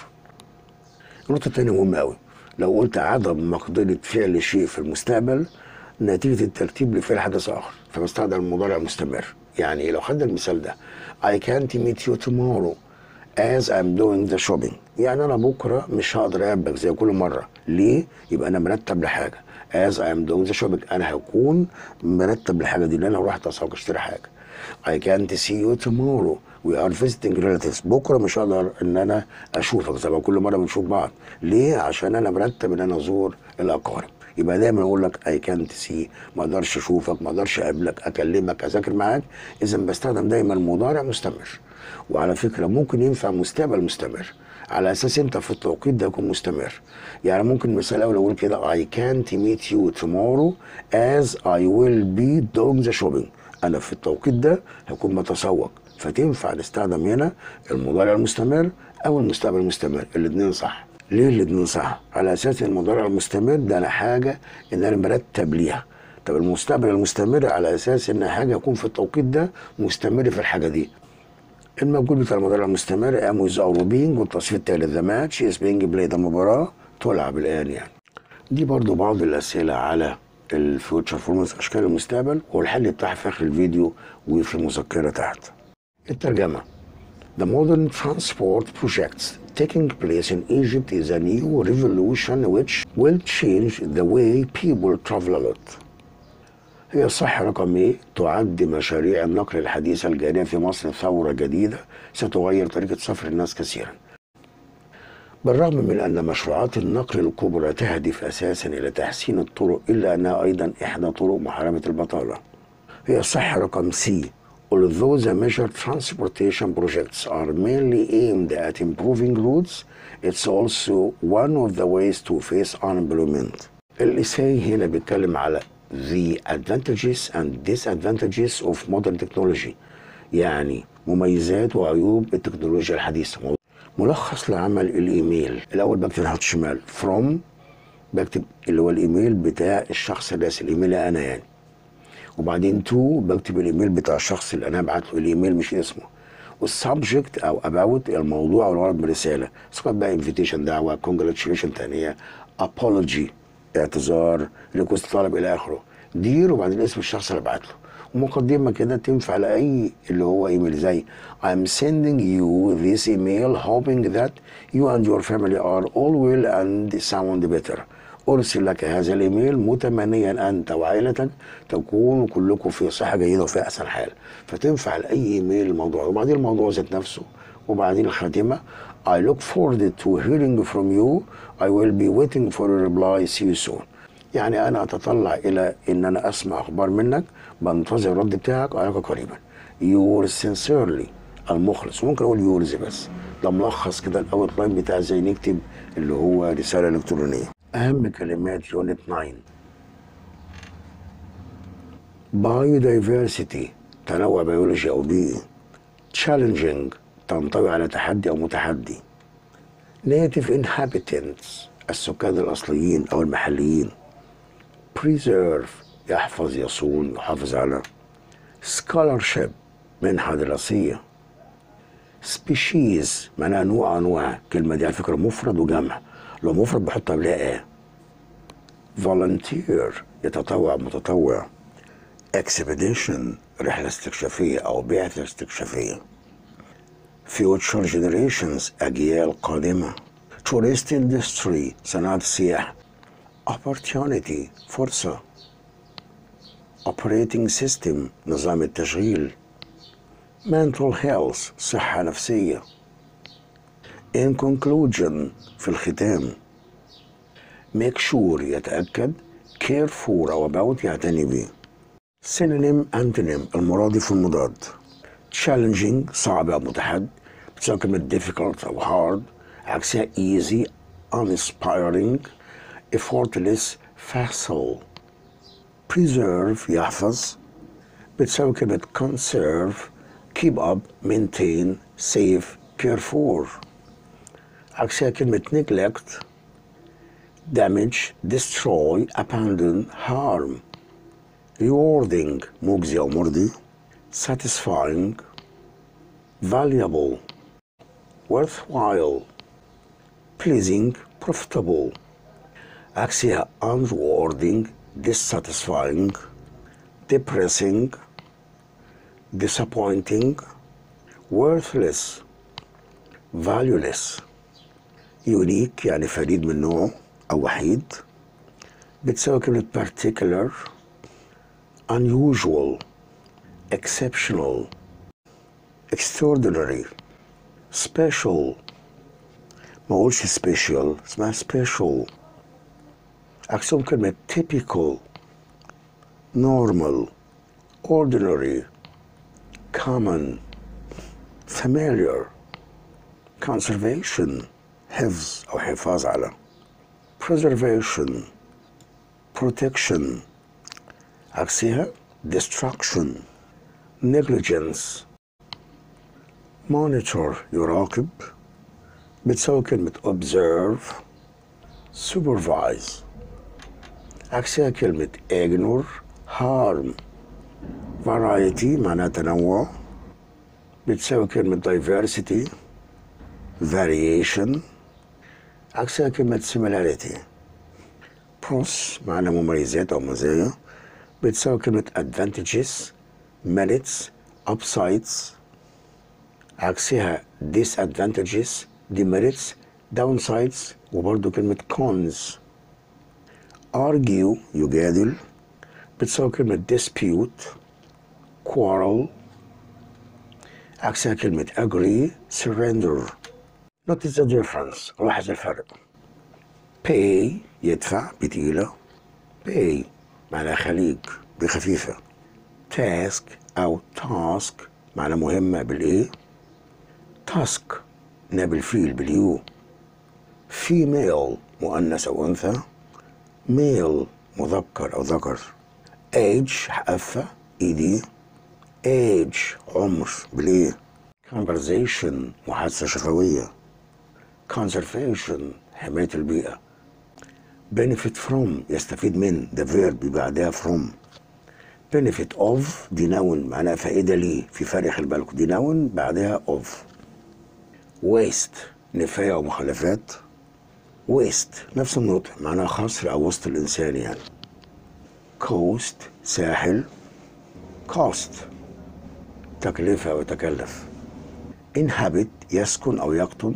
النقطة التانية مهمة أوي لو قلت عدم مقدرة فعل شيء في المستقبل نتيجة الترتيب لفعل حدث آخر فبستخدم المضارع المستمر يعني لو خدنا المثال ده I can't meet you tomorrow as I'm doing the shopping يعني أنا بكرة مش هقدر أقابلك زي كل مرة ليه؟ يبقى أنا مرتب لحاجة as I'm doing the shopping أنا هكون مرتب لحاجة دي لأن أنا رحت أسوق أشتري حاجة I can't see you tomorrow we are visiting relatives بكره مش هقدر ان انا اشوفك زي ما كل مره بنشوف بعض ليه عشان انا مرتب ان انا ازور الاقارب يبقى دايما اقول لك اي كانت سي ما اقدرش اشوفك ما اقدرش اقابلك اكلمك اذاكر معاك اذا بستخدم دايما مضارع مستمر وعلى فكره ممكن ينفع مستقبل مستمر على اساس انت في التوقيت ده يكون مستمر يعني ممكن مثال اول اقول كده I can't meet you tomorrow as I will be doing the shopping انا في التوقيت ده هكون بتسوق فتنفع نستخدم هنا المضارع المستمر او المستقبل المستمر الاثنين صح ليه الاثنين صح على اساس ان المضارع المستمر ده انا حاجه ان انا مرتب ليها طب المستقبل المستمر على اساس ان حاجه يكون في التوقيت ده مستمر في الحاجه دي الموجود بتاع المضارع المستمر ام ويز اور بينج والتصفيق التالت ذا ماتش از بينج بلاي ده المباراه تلعب الان يعني دي برضو بعض الاسئله على الفيوتشر فورمز اشكال المستقبل والحل بتاعها في اخر الفيديو وفي مذكره تحت الترجمه The modern transport projects taking place in Egypt is a new revolution which will change the way people travel a lot. هي الصح رقم ايه؟ تعد مشاريع النقل الحديثة الجارية في مصر ثورة جديدة ستغير طريقة سفر الناس كثيرا. بالرغم من أن مشروعات النقل الكبرى تهدف أساسا إلى تحسين الطرق إلا أنها أيضا إحدى طرق محاربة البطالة. هي الصح رقم سي Although the major transportation projects are mainly aimed at improving routes, it's also one of the ways to face unemployment. الإساي هنا بيتكلم على the advantages and disadvantages of modern technology يعني مميزات وعيوب التكنولوجيا الحديثة ملخص لعمل الإيميل الأول بكتب تحت شمال from بكتب اللي هو الإيميل بتاع الشخص الراسل إيميلي أنا يعني وبعدين تو بكتب الايميل بتاع الشخص اللي انا ابعت له الايميل مش اسمه والسبجكت او اباوت الموضوع او الغرض من الرساله سواء بقى انفيتيشن دعوه كونجراتيوليشن تانية ابولوجي اعتذار ريكوست طلب الى اخره دير وبعدين اسم الشخص اللي ابعت له ومقدمه كده تنفع لاي اللي هو ايميل زي I'm sending you this email hoping that you and your family are all well and sound better أرسل لك هذا الإيميل متمنيا أنت وعائلتك تكونوا كلكم في صحة جيدة وفي أحسن حال فتنفع لأي إيميل الموضوع وبعدين الموضوع ذات نفسه وبعدين الخاتمة I look forward to hearing from you I will be waiting for a reply see you soon يعني أنا أتطلع إلى إن أنا أسمع أخبار منك بنتظر الرد بتاعك أراك قريبا yours sincerely المخلص ممكن أقول يورز بس ده ملخص كده الأوت لاين بتاع ازاي نكتب اللي هو رسالة إلكترونية أهم كلمات يونت 9 biodiversity تنوع بيولوجي أو بيئي challenging تنطوي على تحدي أو متحدي native inhabitants السكان الأصليين أو المحليين preserve يحفظ يصون يحافظ على scholarship منحة دراسية species معناها نوع أنواع كلمة دي على فكرة مفرد وجمع لو مفرد بحط قبلها ايه volunteer يتطوع متطوع expedition رحلة استكشافية أو بعثة استكشافية future generations أجيال قادمة tourist industry صناعة السياحة opportunity فرصة operating system نظام التشغيل mental health صحة نفسية in conclusion في الختام make sure يتأكد care for أو about يعتني به synonym antonym المرادف والمضاد challenging صعب أو متحد بتساوي كلمة difficult أو hard عكسها easy uninspiring effortless facile preserve يحفظ بتساوي كلمة conserve keep up maintain save care for عكسها كلمة neglect damage destroy abandon harm rewarding مجزي أو مرضي satisfying valuable worthwhile pleasing profitable عكسها unrewarding dissatisfying depressing disappointing worthless valueless unique يعني فريد من نوعه أو وحيد بتساوي كلمة particular unusual exceptional extraordinary special ما اقولش special اسمها special عكسهم كلمة typical normal ordinary common familiar conservation حفظ أو حفاظ على preservation protection عكسها destruction negligence monitor يراقب بتساوي كلمة observe supervise عكسها كلمة ignore harm variety معناها تنوع بتساوي كلمة diversity variation عكسها كلمة similarity pros معناها مميزات أو مزايا بتساوي كلمة advantages merits upsides عكسها disadvantages demerits downsides وبرضه كلمة cons argue يجادل بتساوي كلمة dispute quarrel عكسها كلمة agree surrender notice the difference لاحظ الفرق pay يدفع بتقيلة pay معناها خليج بخفيفة task أو task معناها مهمة بالإيه task نابل فيل باليو female مؤنث أو أنثى male مذكر أو ذكر age حافة إيدي age عمر بالإيه conversation محادثة شفوية conservation حماية البيئة benefit from يستفيد من ده verb يبقى بعدها from benefit of دي noun معناها فائدة ليه في فرق خلي بالكم دي noun بعدها of waste نفاية أو مخلفات waste نفس النطق معناها خصر أو وسط الإنسان يعني coast ساحل cost تكلفة أو تكلف inhabit يسكن أو يقطن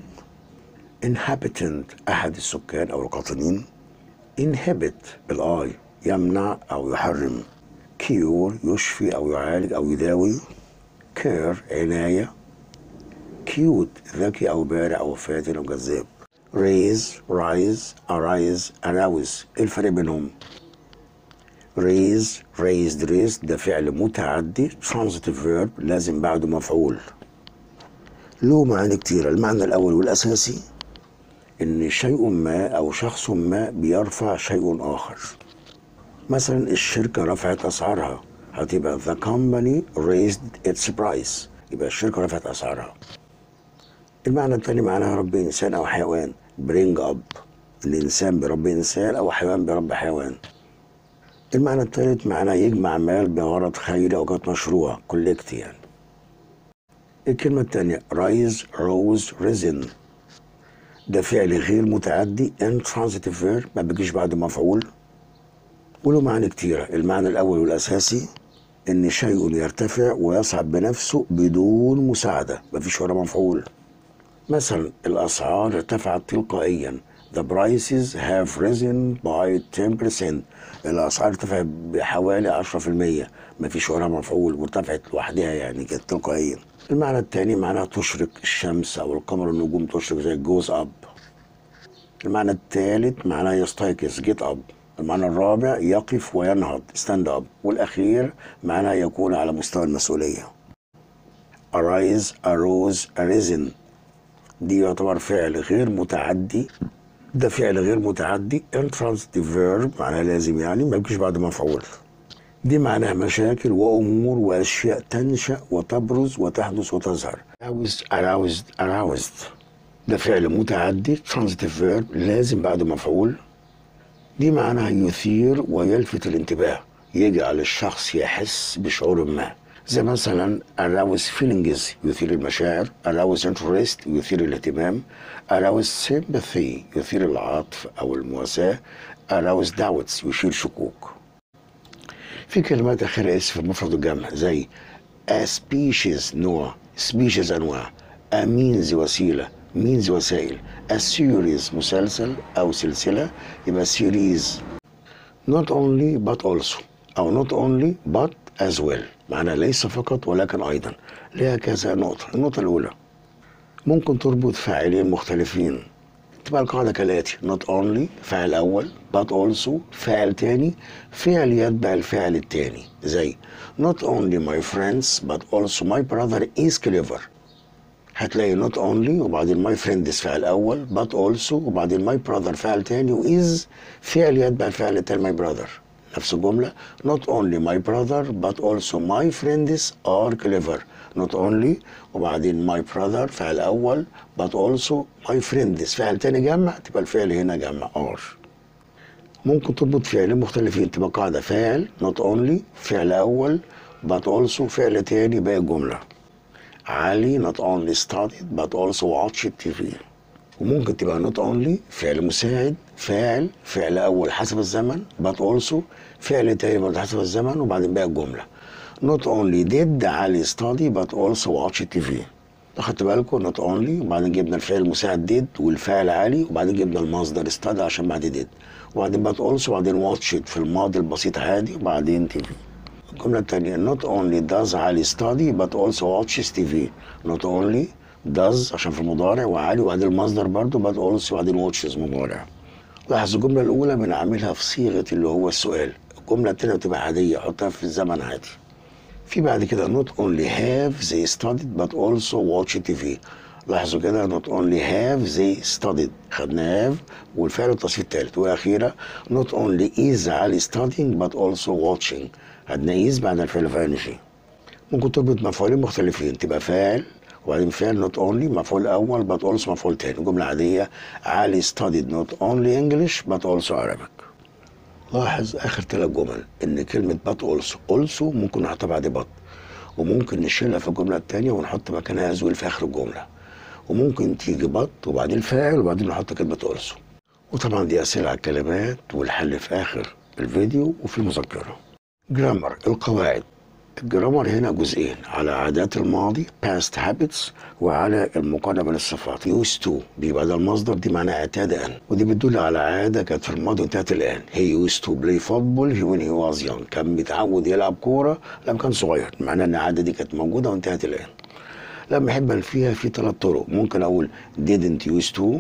inhabitant أحد السكان أو القاطنين inhibit بالآي يمنع أو يحرم cure يشفي أو يعالج أو يداوي care عناية cute ذكي أو بارع أو فاتن أو جذاب raise rise arise arouse إيه الفرق بينهم raise raised raised ده فعل متعدي transitive verb لازم بعده مفعول له معاني كتيرة المعنى الأول والأساسي إن شيء ما أو شخص ما بيرفع شيء آخر مثلا الشركة رفعت أسعارها هتبقى the company raised its price يبقى الشركة رفعت أسعارها المعنى التاني معناها ربي إنسان أو حيوان bring up الإنسان بربي إنسان أو حيوان برب حيوان المعنى الثالث معناه يجمع مال بغرض خيري أو غرض مشروع كولكت يعني الكلمة الثانية rise rose risen ده فعل غير متعدي intransitive verb ما بيجيش بعد مفعول وله معاني كتيرة المعنى الأول والأساسي إن شيء يرتفع ويصعد بنفسه بدون مساعدة مفيش ورا مفعول مثلا الأسعار ارتفعت تلقائيا The prices have risen by 10% الأسعار ارتفعت بحوالي 10% مفيش وراها مفعول وارتفعت لوحدها يعني كانت تلقائيا المعنى الثاني معناها تشرق الشمس أو القمر والنجوم تشرق زي جوز أب المعنى الثالث معناه يستيقظ جيت أب المعنى الرابع يقف وينهض ستاند أب والأخير معناه يكون على مستوى المسؤولية arise arose arisen دي يعتبر فعل غير متعدي ده فعل غير متعدي intransitive verb معناها لازم يعني ما يجيش بعد مفعول دي معناها مشاكل وامور واشياء تنشا وتبرز وتحدث وتظهر aroused aroused aroused ده فعل متعدي transitive verb لازم بعد مفعول دي معناها يثير ويلفت الانتباه يجعل الشخص يحس بشعور ما زي مثلا arouse feelings يثير المشاعر arouse interest يثير الاهتمام arouse sympathy يثير العطف أو المواساة arouse doubts يشير شكوك في كلمات آخرها اس في المفرد الجمع زي a species نوع species أنواع a means وسيلة means وسائل a series مسلسل أو سلسلة يبقى series not only but also أو not only but as well معنى ليس فقط ولكن أيضا لها كذا نقطة النقطة الأولى ممكن تربط فاعلين مختلفين تبقى القاعدة كالآتي not only فاعل أول but also فاعل تاني فعل يتبع الفعل التاني زي not only my friends but also my brother is clever هتلاقي not only وبعدين my friend is فعل أول but also وبعدين my brother فعل تاني و is فعل يتبع الفعل التاني my brother نفس الجملة not only my brother but also my friends are clever not only وبعدين my brother فعل أول but also my friends فعل تاني جمع تبقى الفعل هنا جمع are ممكن تربط فعلين مختلفين تبقى قاعدة فاعل not only فعل أول but also فعل تاني باقي الجملة علي not only studied but also watched TV وممكن تبقى not only فعل مساعد فاعل فعل أول حسب الزمن but also فعل تاني برضه حسب الزمن وبعدين باقي الجملة not only did علي study but also watch TV أخدت بالكم not only وبعدين جبنا الفعل المساعد did والفعل علي وبعدين جبنا المصدر study عشان بعد did وبعدين but also وبعدين watched في الماضي البسيط عادي وبعدين TV الجملة التانية not only does علي study but also watches TV not only does عشان في المضارع وعلي وبعدين المصدر برضه but also وبعدين watches مضارع لاحظ الجملة الأولى بنعملها في صيغة اللي هو السؤال الجملة التانية بتبقى عادية حطها في الزمن عادي في بعد كده not only have they studied but also watch TV لاحظوا كده not only have they studied خدنا have والفعل التصريف الثالث والأخيرة not only is علي studying but also watching خدنا is بعد الفعل فاعل شيء ممكن تربط مفعولين مختلفين تبقى فاعل وبعدين فعل not only مفعول أول but also مفعول تاني جملة عادية علي studied not only English but also Arabic لاحظ آخر ثلاث جمل إن كلمة but also also ممكن نحطها بعد but وممكن نشيلها في الجملة التانية ونحط مكانها as will في آخر الجملة وممكن تيجي but وبعدين فاعل وبعدين نحط كلمة also وطبعا دي أسئلة على الكلمات والحل في آخر الفيديو وفي مذكرة جرامر القواعد الجرامر هنا جزئين على عادات الماضي past habits وعلى المقارنة بين الصفات used to بيبقى ده المصدر دي معناها اعتاد أن ودي بتدل على عادة كانت في الماضي وانتهت الآن he used to play football when he was young كان متعود يلعب كورة لما كان صغير معناها إن العادة دي كانت موجودة وانتهت الآن لما أحب فيها في ثلاث طرق ممكن أقول didn't used to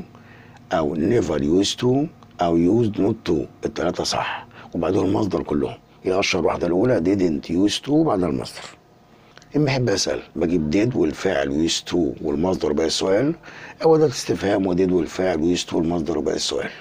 أو never used to أو used not to الثلاثة صح وبعدهم المصدر كلهم هي اشهر واحده الاولى didn't used to بعد المصدر اما احب اسال بجيب did والفاعل used to والمصدر وباقي السؤال او ده استفهام وديد والفاعل used to والمصدر وباقي السؤال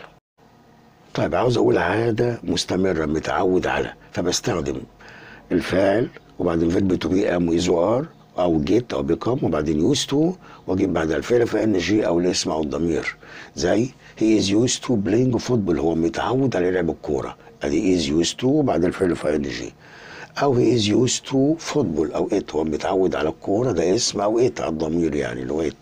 طيب عاوز اقول عاده مستمره متعود على فبستخدم الفاعل وبعدين فيرب تو بي ام ويز ار او جيت او بيكم وبعدين يوز تو واجيب بعد الفعل في ان جي او الاسم او الضمير زي هي از يوز تو بلاينج فوتبول هو متعود على لعب الكوره ادي از يوز تو بعد الفعل في ان جي او هي از يوز تو فوتبول او ات هو متعود على الكوره ده اسم او ات على الضمير يعني اللي هو ات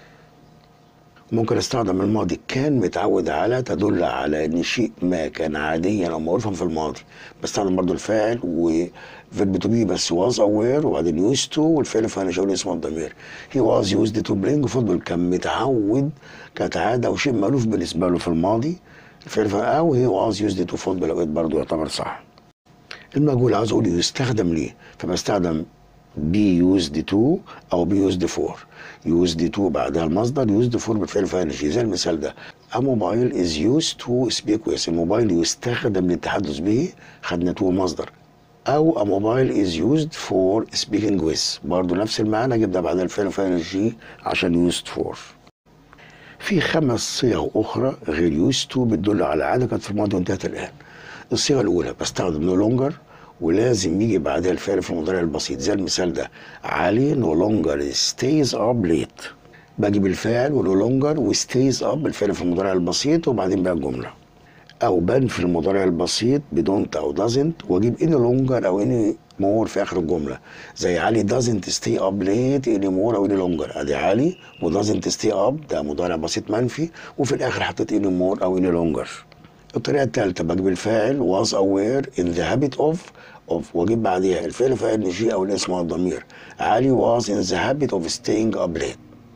ممكن استخدم الماضي كان متعود على تدل على ان شيء ما كان عاديا او معروفا في الماضي بستخدم برضو الفاعل وفيرب تو بي بس واز اوير وبعدين يوز تو والفعل فانا شغل اسمه الضمير هي واز يوزد تو بلينج فوتبول كان متعود كانت عاده او شيء مالوف بالنسبه له في الماضي الفعل فانا او هي واز يوزد تو فوتبول اوقات برضو يعتبر صح المجهول عاوز اقول يستخدم ليه فبستخدم بي يوزد تو او بي يوزد فور يوزد تو بعدها المصدر يوزد فور بالفعل فانجي زي المثال ده A mobile is used to speak with الموبايل يستخدم للتحدث به خدنا تو مصدر او a mobile is used for speaking with برضه نفس المعنى جبنا بعدها الفعل وفعل الجي عشان used for في خمس صيغ اخرى غير used to بتدل على عاده كانت في الماضي وانتهت الان الصيغه الاولى بستخدم no longer ولازم يجي بعدها الفعل في المضارع البسيط زي المثال ده علي no longer stays up late بجيب الفاعل ونو لونجر وستيز اب الفعل في المضارع البسيط وبعدين بقى الجمله او بنفي المضارع البسيط بدونت او doesn't واجيب اني لونجر او اني مور في اخر الجمله زي علي doesn't stay up late اني مور او اني لونجر ادي علي و doesn't stay up ده مضارع بسيط منفي وفي الاخر حطيت اني مور او اني لونجر الطريقه الثالثه بجيب الفاعل was aware in the habit of of واجيب بعديها الفعل فاعل جي او الاسم او الضمير علي was in the habit of staying up late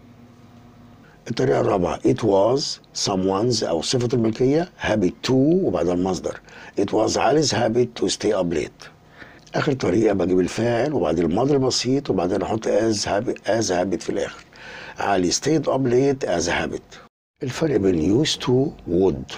الطريقة الرابعة it was someone's أو صفة الملكية habit to وبعدها المصدر it was Ali's habit to stay up late آخر طريقة بجيب الفاعل وبعدين الماضي البسيط وبعدين أحط as habit as habit في الآخر علي stayed up late as a habit الفرق بين used to would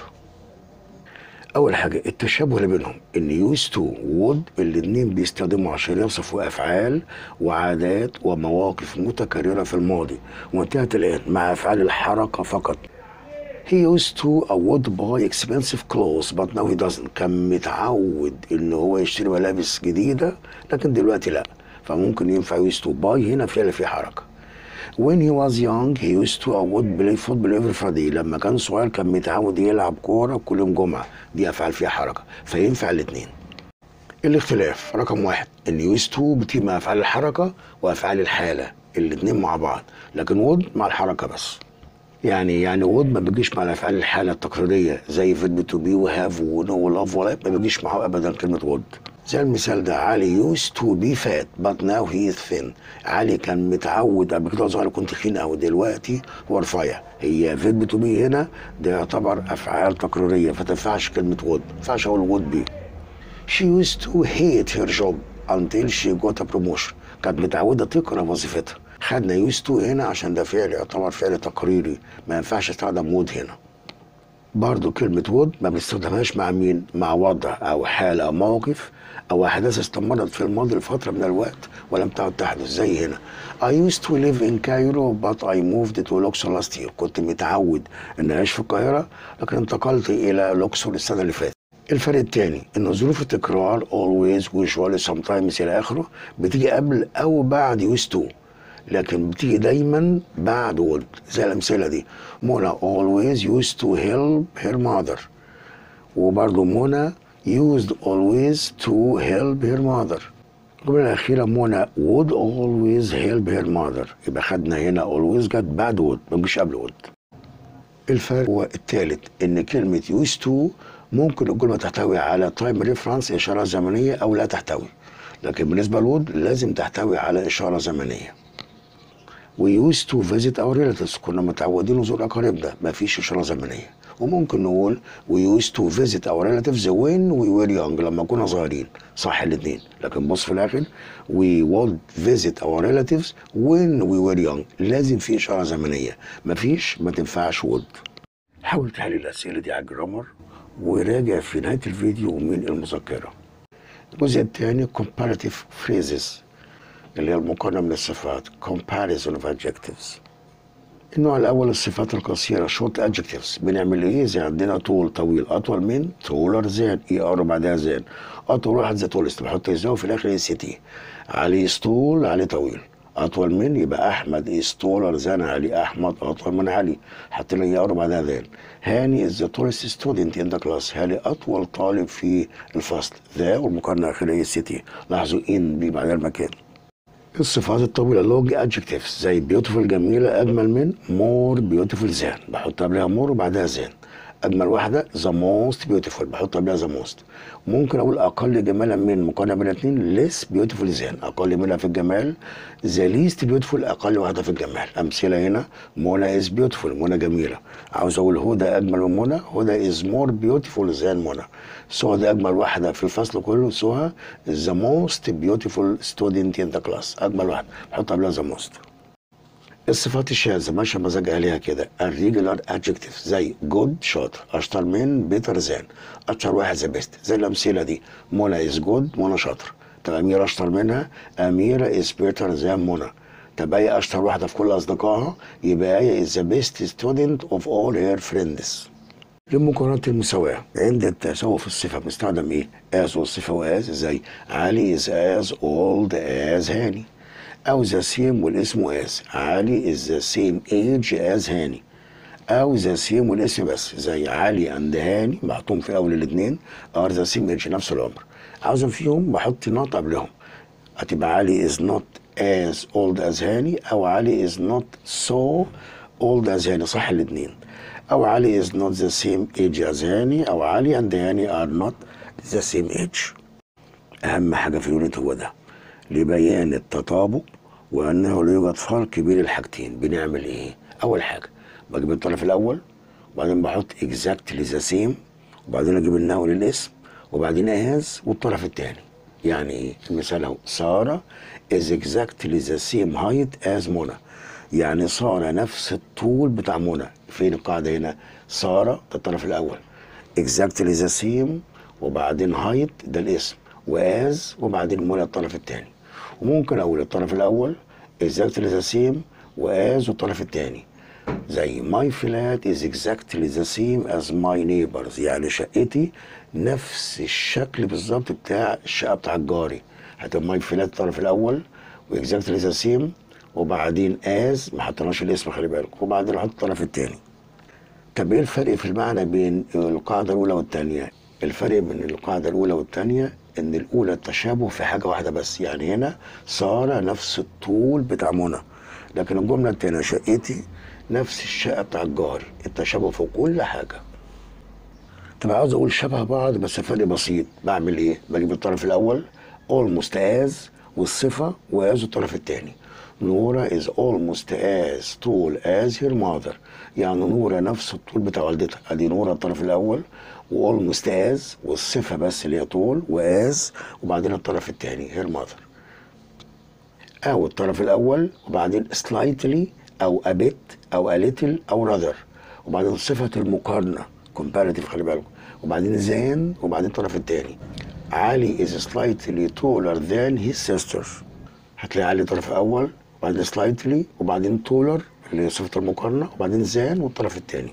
أول حاجة التشابه اللي بينهم إن used to would الاتنين بيستخدموا عشان يوصفوا أفعال وعادات ومواقف متكررة في الماضي وانتهت الآن مع أفعال الحركة فقط He used to or would buy expensive clothes but now he doesn't كان متعود إن هو يشتري ملابس جديدة لكن دلوقتي لأ فممكن ينفع used to buy هنا فعل في حركة When he was young he used to or would play football every Friday لما كان صغير كان متعود يلعب كورة كل يوم جمعة دي أفعال فيها حركة فينفع الاتنين الاختلاف رقم واحد ان used to بتيجي مع أفعال الحركة وأفعال الحالة الاتنين مع بعض لكن would مع الحركة بس يعني يعني would ما بيجيش مع الأفعال الحالة التقليدية زي verb to be وهاف ونو ولوف ولا ما بيجيش معاه أبدا كلمة would زي المثال ده علي used to be fat but now he is thin علي كان متعود قبل كده صغير كنت تخين قوي دلوقتي هو رفيع هي verb to be هنا ده يعتبر أفعال تقريرية فتنفعش كلمة would ما ينفعش أقول would be She used to hate her job until she got a promotion كانت متعودة تكره وظيفتها خدنا used to هنا عشان ده فعل يعتبر فعل تقريري ما ينفعش استخدم would هنا برضو كلمة would ما بنستخدمهاش مع مين؟ مع وضع أو حالة أو موقف أو أحداث استمرت في الماضي لفترة من الوقت ولم تعد تحدث زي هنا I used to live in Cairo but I moved to Luxor last year كنت متعود إن أعيش في القاهرة لكن انتقلت إلى لوكسور السنة اللي فاتت الفرق الثاني ان ظروف التكرار always usually sometimes الى اخره بتيجي قبل او بعد used to لكن بتيجي دايما بعد would زي الامثله دي منى always used to help her mother وبرضه منى used always to help her mother الجملة الأخيرة منى would always help her mother يبقى خدنا هنا always جت بعد would مش قبل would الفرق هو الثالث ان كلمة used to ممكن الجملة تحتوي على تايم ريفرنس إشارة زمنية أو لا تحتوي لكن بالنسبة لود لازم تحتوي على إشارة زمنية We used to visit our relatives كنا متعودين نزور أقاربنا مفيش إشارة زمنية وممكن نقول we used to visit our relatives when we were young لما كنا صغيرين صح الاثنين لكن بص في الآخر we would visit our relatives when we were young لازم في إشارة زمنية مفيش ما تنفعش would حاول تحل الأسئلة دي على الجرامر وراجع في نهاية الفيديو من المذكرة الجزء الثاني comparative phrases اللي هي المقارنة من الصفات comparison of adjectives النوع الأول الصفات القصيرة short adjectives بنعمل إيه زي عندنا طول طويل أطول من taller than إي آر بعدها زان أطول واحد زي tallest بحط إزاي وفي الآخر إي سي تي علي طول علي طويل أطول من يبقى أحمد is taller than علي أحمد أطول من علي حطينا إي آر بعدها ذان هاني is the tallest student in the class هاني أطول طالب في الفصل ذا والمقارنة الأخيرة إي سي تي لاحظوا إن دي بعدها المكان الصفات الطويلة لونج adjectives زي beautiful جميلة أجمل من more beautiful than بحط قبلها more وبعدها than أجمل واحدة the most beautiful بحط قبلها the most ممكن أقول أقل جمالا من مقارنة بين الاثنين less beautiful than أقل منها في الجمال the least beautiful أقل واحدة في الجمال أمثلة هنا منى is beautiful منى جميلة عاوز أقول هدى أجمل من منى هدى is more beautiful than منى سهى أجمل واحدة في الفصل كله سهى the most beautiful student in the class أجمل واحدة بحط قبلها the most الصفات الشاذة ماشية مزاج عليها كده الريجولار adjective زي جود شاطر أشطر من بيتر زان أشطر واحد ذا بيست زي الأمثلة دي منى از جود منى شاطر طب أميرة أشطر منها أميرة is better than منى طب هي أشطر واحدة في كل أصدقائها يبقى هي is the best student of all her friends لمقارنة المساواة عند التساوي في الصفة بنستخدم ايه؟ as والصفة واز زي علي is as old as هاني أو the same والاسم واز علي is the same age as هاني أو the same والاسم بس زي علي and هاني محطوم في أول الاتنين are the same age نفس العمر عاوزهم فيهم بحط نقط قبلهم هتبقى علي is not as old as هاني أو علي is not so old as هاني صح الاتنين أو علي is not the same age as هاني أو علي and هاني are not the same age أهم حاجة في اليونت هو ده لبيان التطابق وأنه لا يوجد فرق بين الحاجتين بنعمل إيه؟ أول حاجة بجيب الطرف الأول وبعدين بحط exactly the same وبعدين أجيب النحو للاسم وبعدين as والطرف التاني يعني إيه؟ المثال أهو سارة is exactly the same height as منى يعني سارة نفس الطول بتاع منى فين القاعدة هنا؟ سارة ده الطرف الأول exactly the same وبعدين height ده الاسم واز وبعدين منى الطرف الثاني وممكن اقول الطرف الاول exactly the same واز والطرف الثاني زي my flat is exactly the same as my neighbors يعني شقتي نفس الشكل بالظبط بتاع الشقه بتاع جاري هتبقى my flat الطرف الاول واكزاكتلي ذا سيم وبعدين as ما حطيناش الاسم خلي بالك وبعدين نحط الطرف الثاني طب ايه الفرق في المعنى بين القاعده الاولى والثانيه الفرق بين القاعده الاولى والثانيه ان الاولى التشابه في حاجه واحده بس يعني هنا ساره نفس الطول بتاع منى لكن الجمله الثانيه شقتي نفس الشقه بتاع الجار التشابه في كل حاجه طب عاوز اقول شبه بعض بس فرق بسيط بعمل ايه بجيب الطرف الاول almost as والصفه واز الطرف الثاني نورا is almost as tall as her mother يعني نورا نفس الطول بتاع والدتها ادي نورا الطرف الاول والموست از والصفه بس اللي هي طول واز وبعدين الطرف الثاني هير ماذر او الطرف الاول وبعدين slightly او a bit او a little او rather وبعدين صفه المقارنه comparative خلي بالكم وبعدين زان وبعدين الطرف الثاني علي is slightly taller than his sister هتلاقي علي الطرف الاول وبعدين slightly وبعدين taller اللي هي صفه المقارنه وبعدين زان والطرف الثاني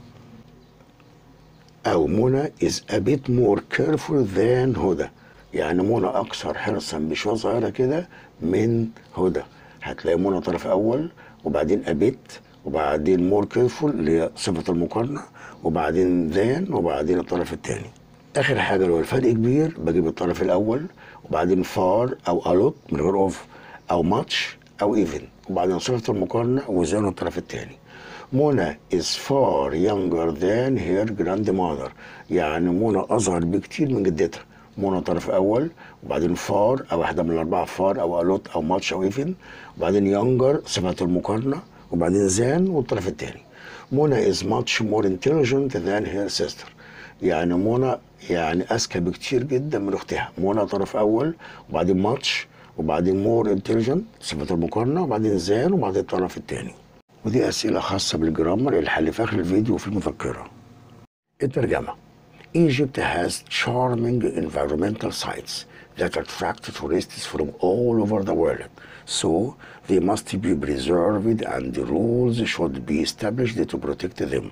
أو منى is a bit more careful than هدى يعني منى أكثر حرصا بشوية صغيرة كده من هدى هتلاقي منى طرف أول وبعدين a bit وبعدين more careful اللي هي صفة المقارنة وبعدين than وبعدين الطرف الثاني آخر حاجة لو الفرق كبير بجيب الطرف الأول وبعدين far أو a lot من غير off أو much أو even وبعدين صفة المقارنة وزان الطرف الثاني منى is far younger than her grandmother يعني منى أصغر بكتير من جدتها منى طرف أول وبعدين far أو واحدة من الأربعة far أو a lot أو much أو even وبعدين younger صفة المقارنة وبعدين than والطرف الثاني منى is much more intelligent than her sister يعني منى يعني أذكى بكتير جدا من أختها منى طرف أول وبعدين much وبعدين more intelligent صفة المقارنة وبعدين than وبعدين الطرف الثاني ودي أسئلة خاصة بالجرامر الحل في آخر الفيديو وفي المذكرة. الترجمة Egypt has charming environmental sites that attract tourists from all over the world. So they must be preserved and the rules should be established to protect them.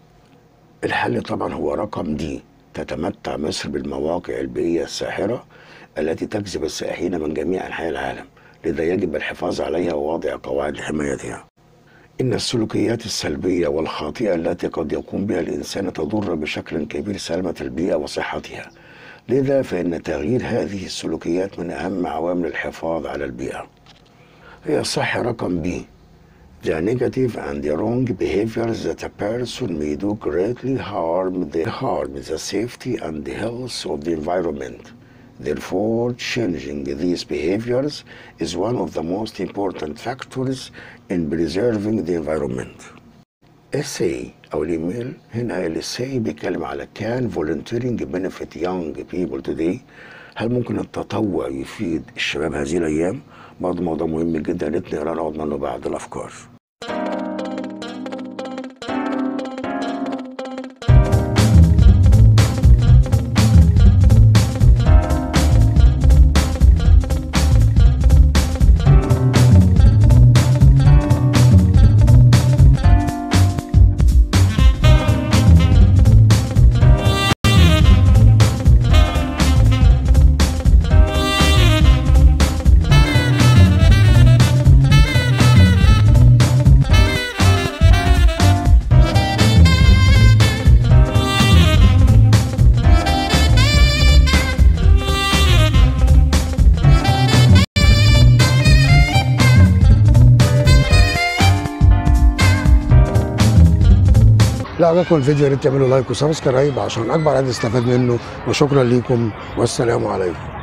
الحل طبعا هو رقم دي تتمتع مصر بالمواقع البيئية الساحرة التي تجذب السائحين من جميع أنحاء العالم لذا يجب الحفاظ عليها ووضع قواعد لحمايتها إن السلوكيات السلبية والخاطئة التي قد يقوم بها الإنسان تضر بشكل كبير سلامة البيئة وصحتها لذا فإن تغيير هذه السلوكيات من أهم عوامل الحفاظ على البيئة هي صح رقم بي The negative and the wrong behaviors that a person may do greatly harm the, harm the safety and the health of the environment. Therefore, changing these behaviors is one of the most important factors in preserving the environment. Essay أو الإيميل هنا الإساي بيتكلم على can volunteering benefit young people today هل ممكن التطوع يفيد الشباب هذه الأيام؟ برضه موضوع مهم جدا نقرا نقعد منه بعد الأفكار. لو عجبكم الفيديو يا ريت تعملوا لايك وسبسكرايب عشان اكبر عدد يستفاد منه وشكرا ليكم والسلام عليكم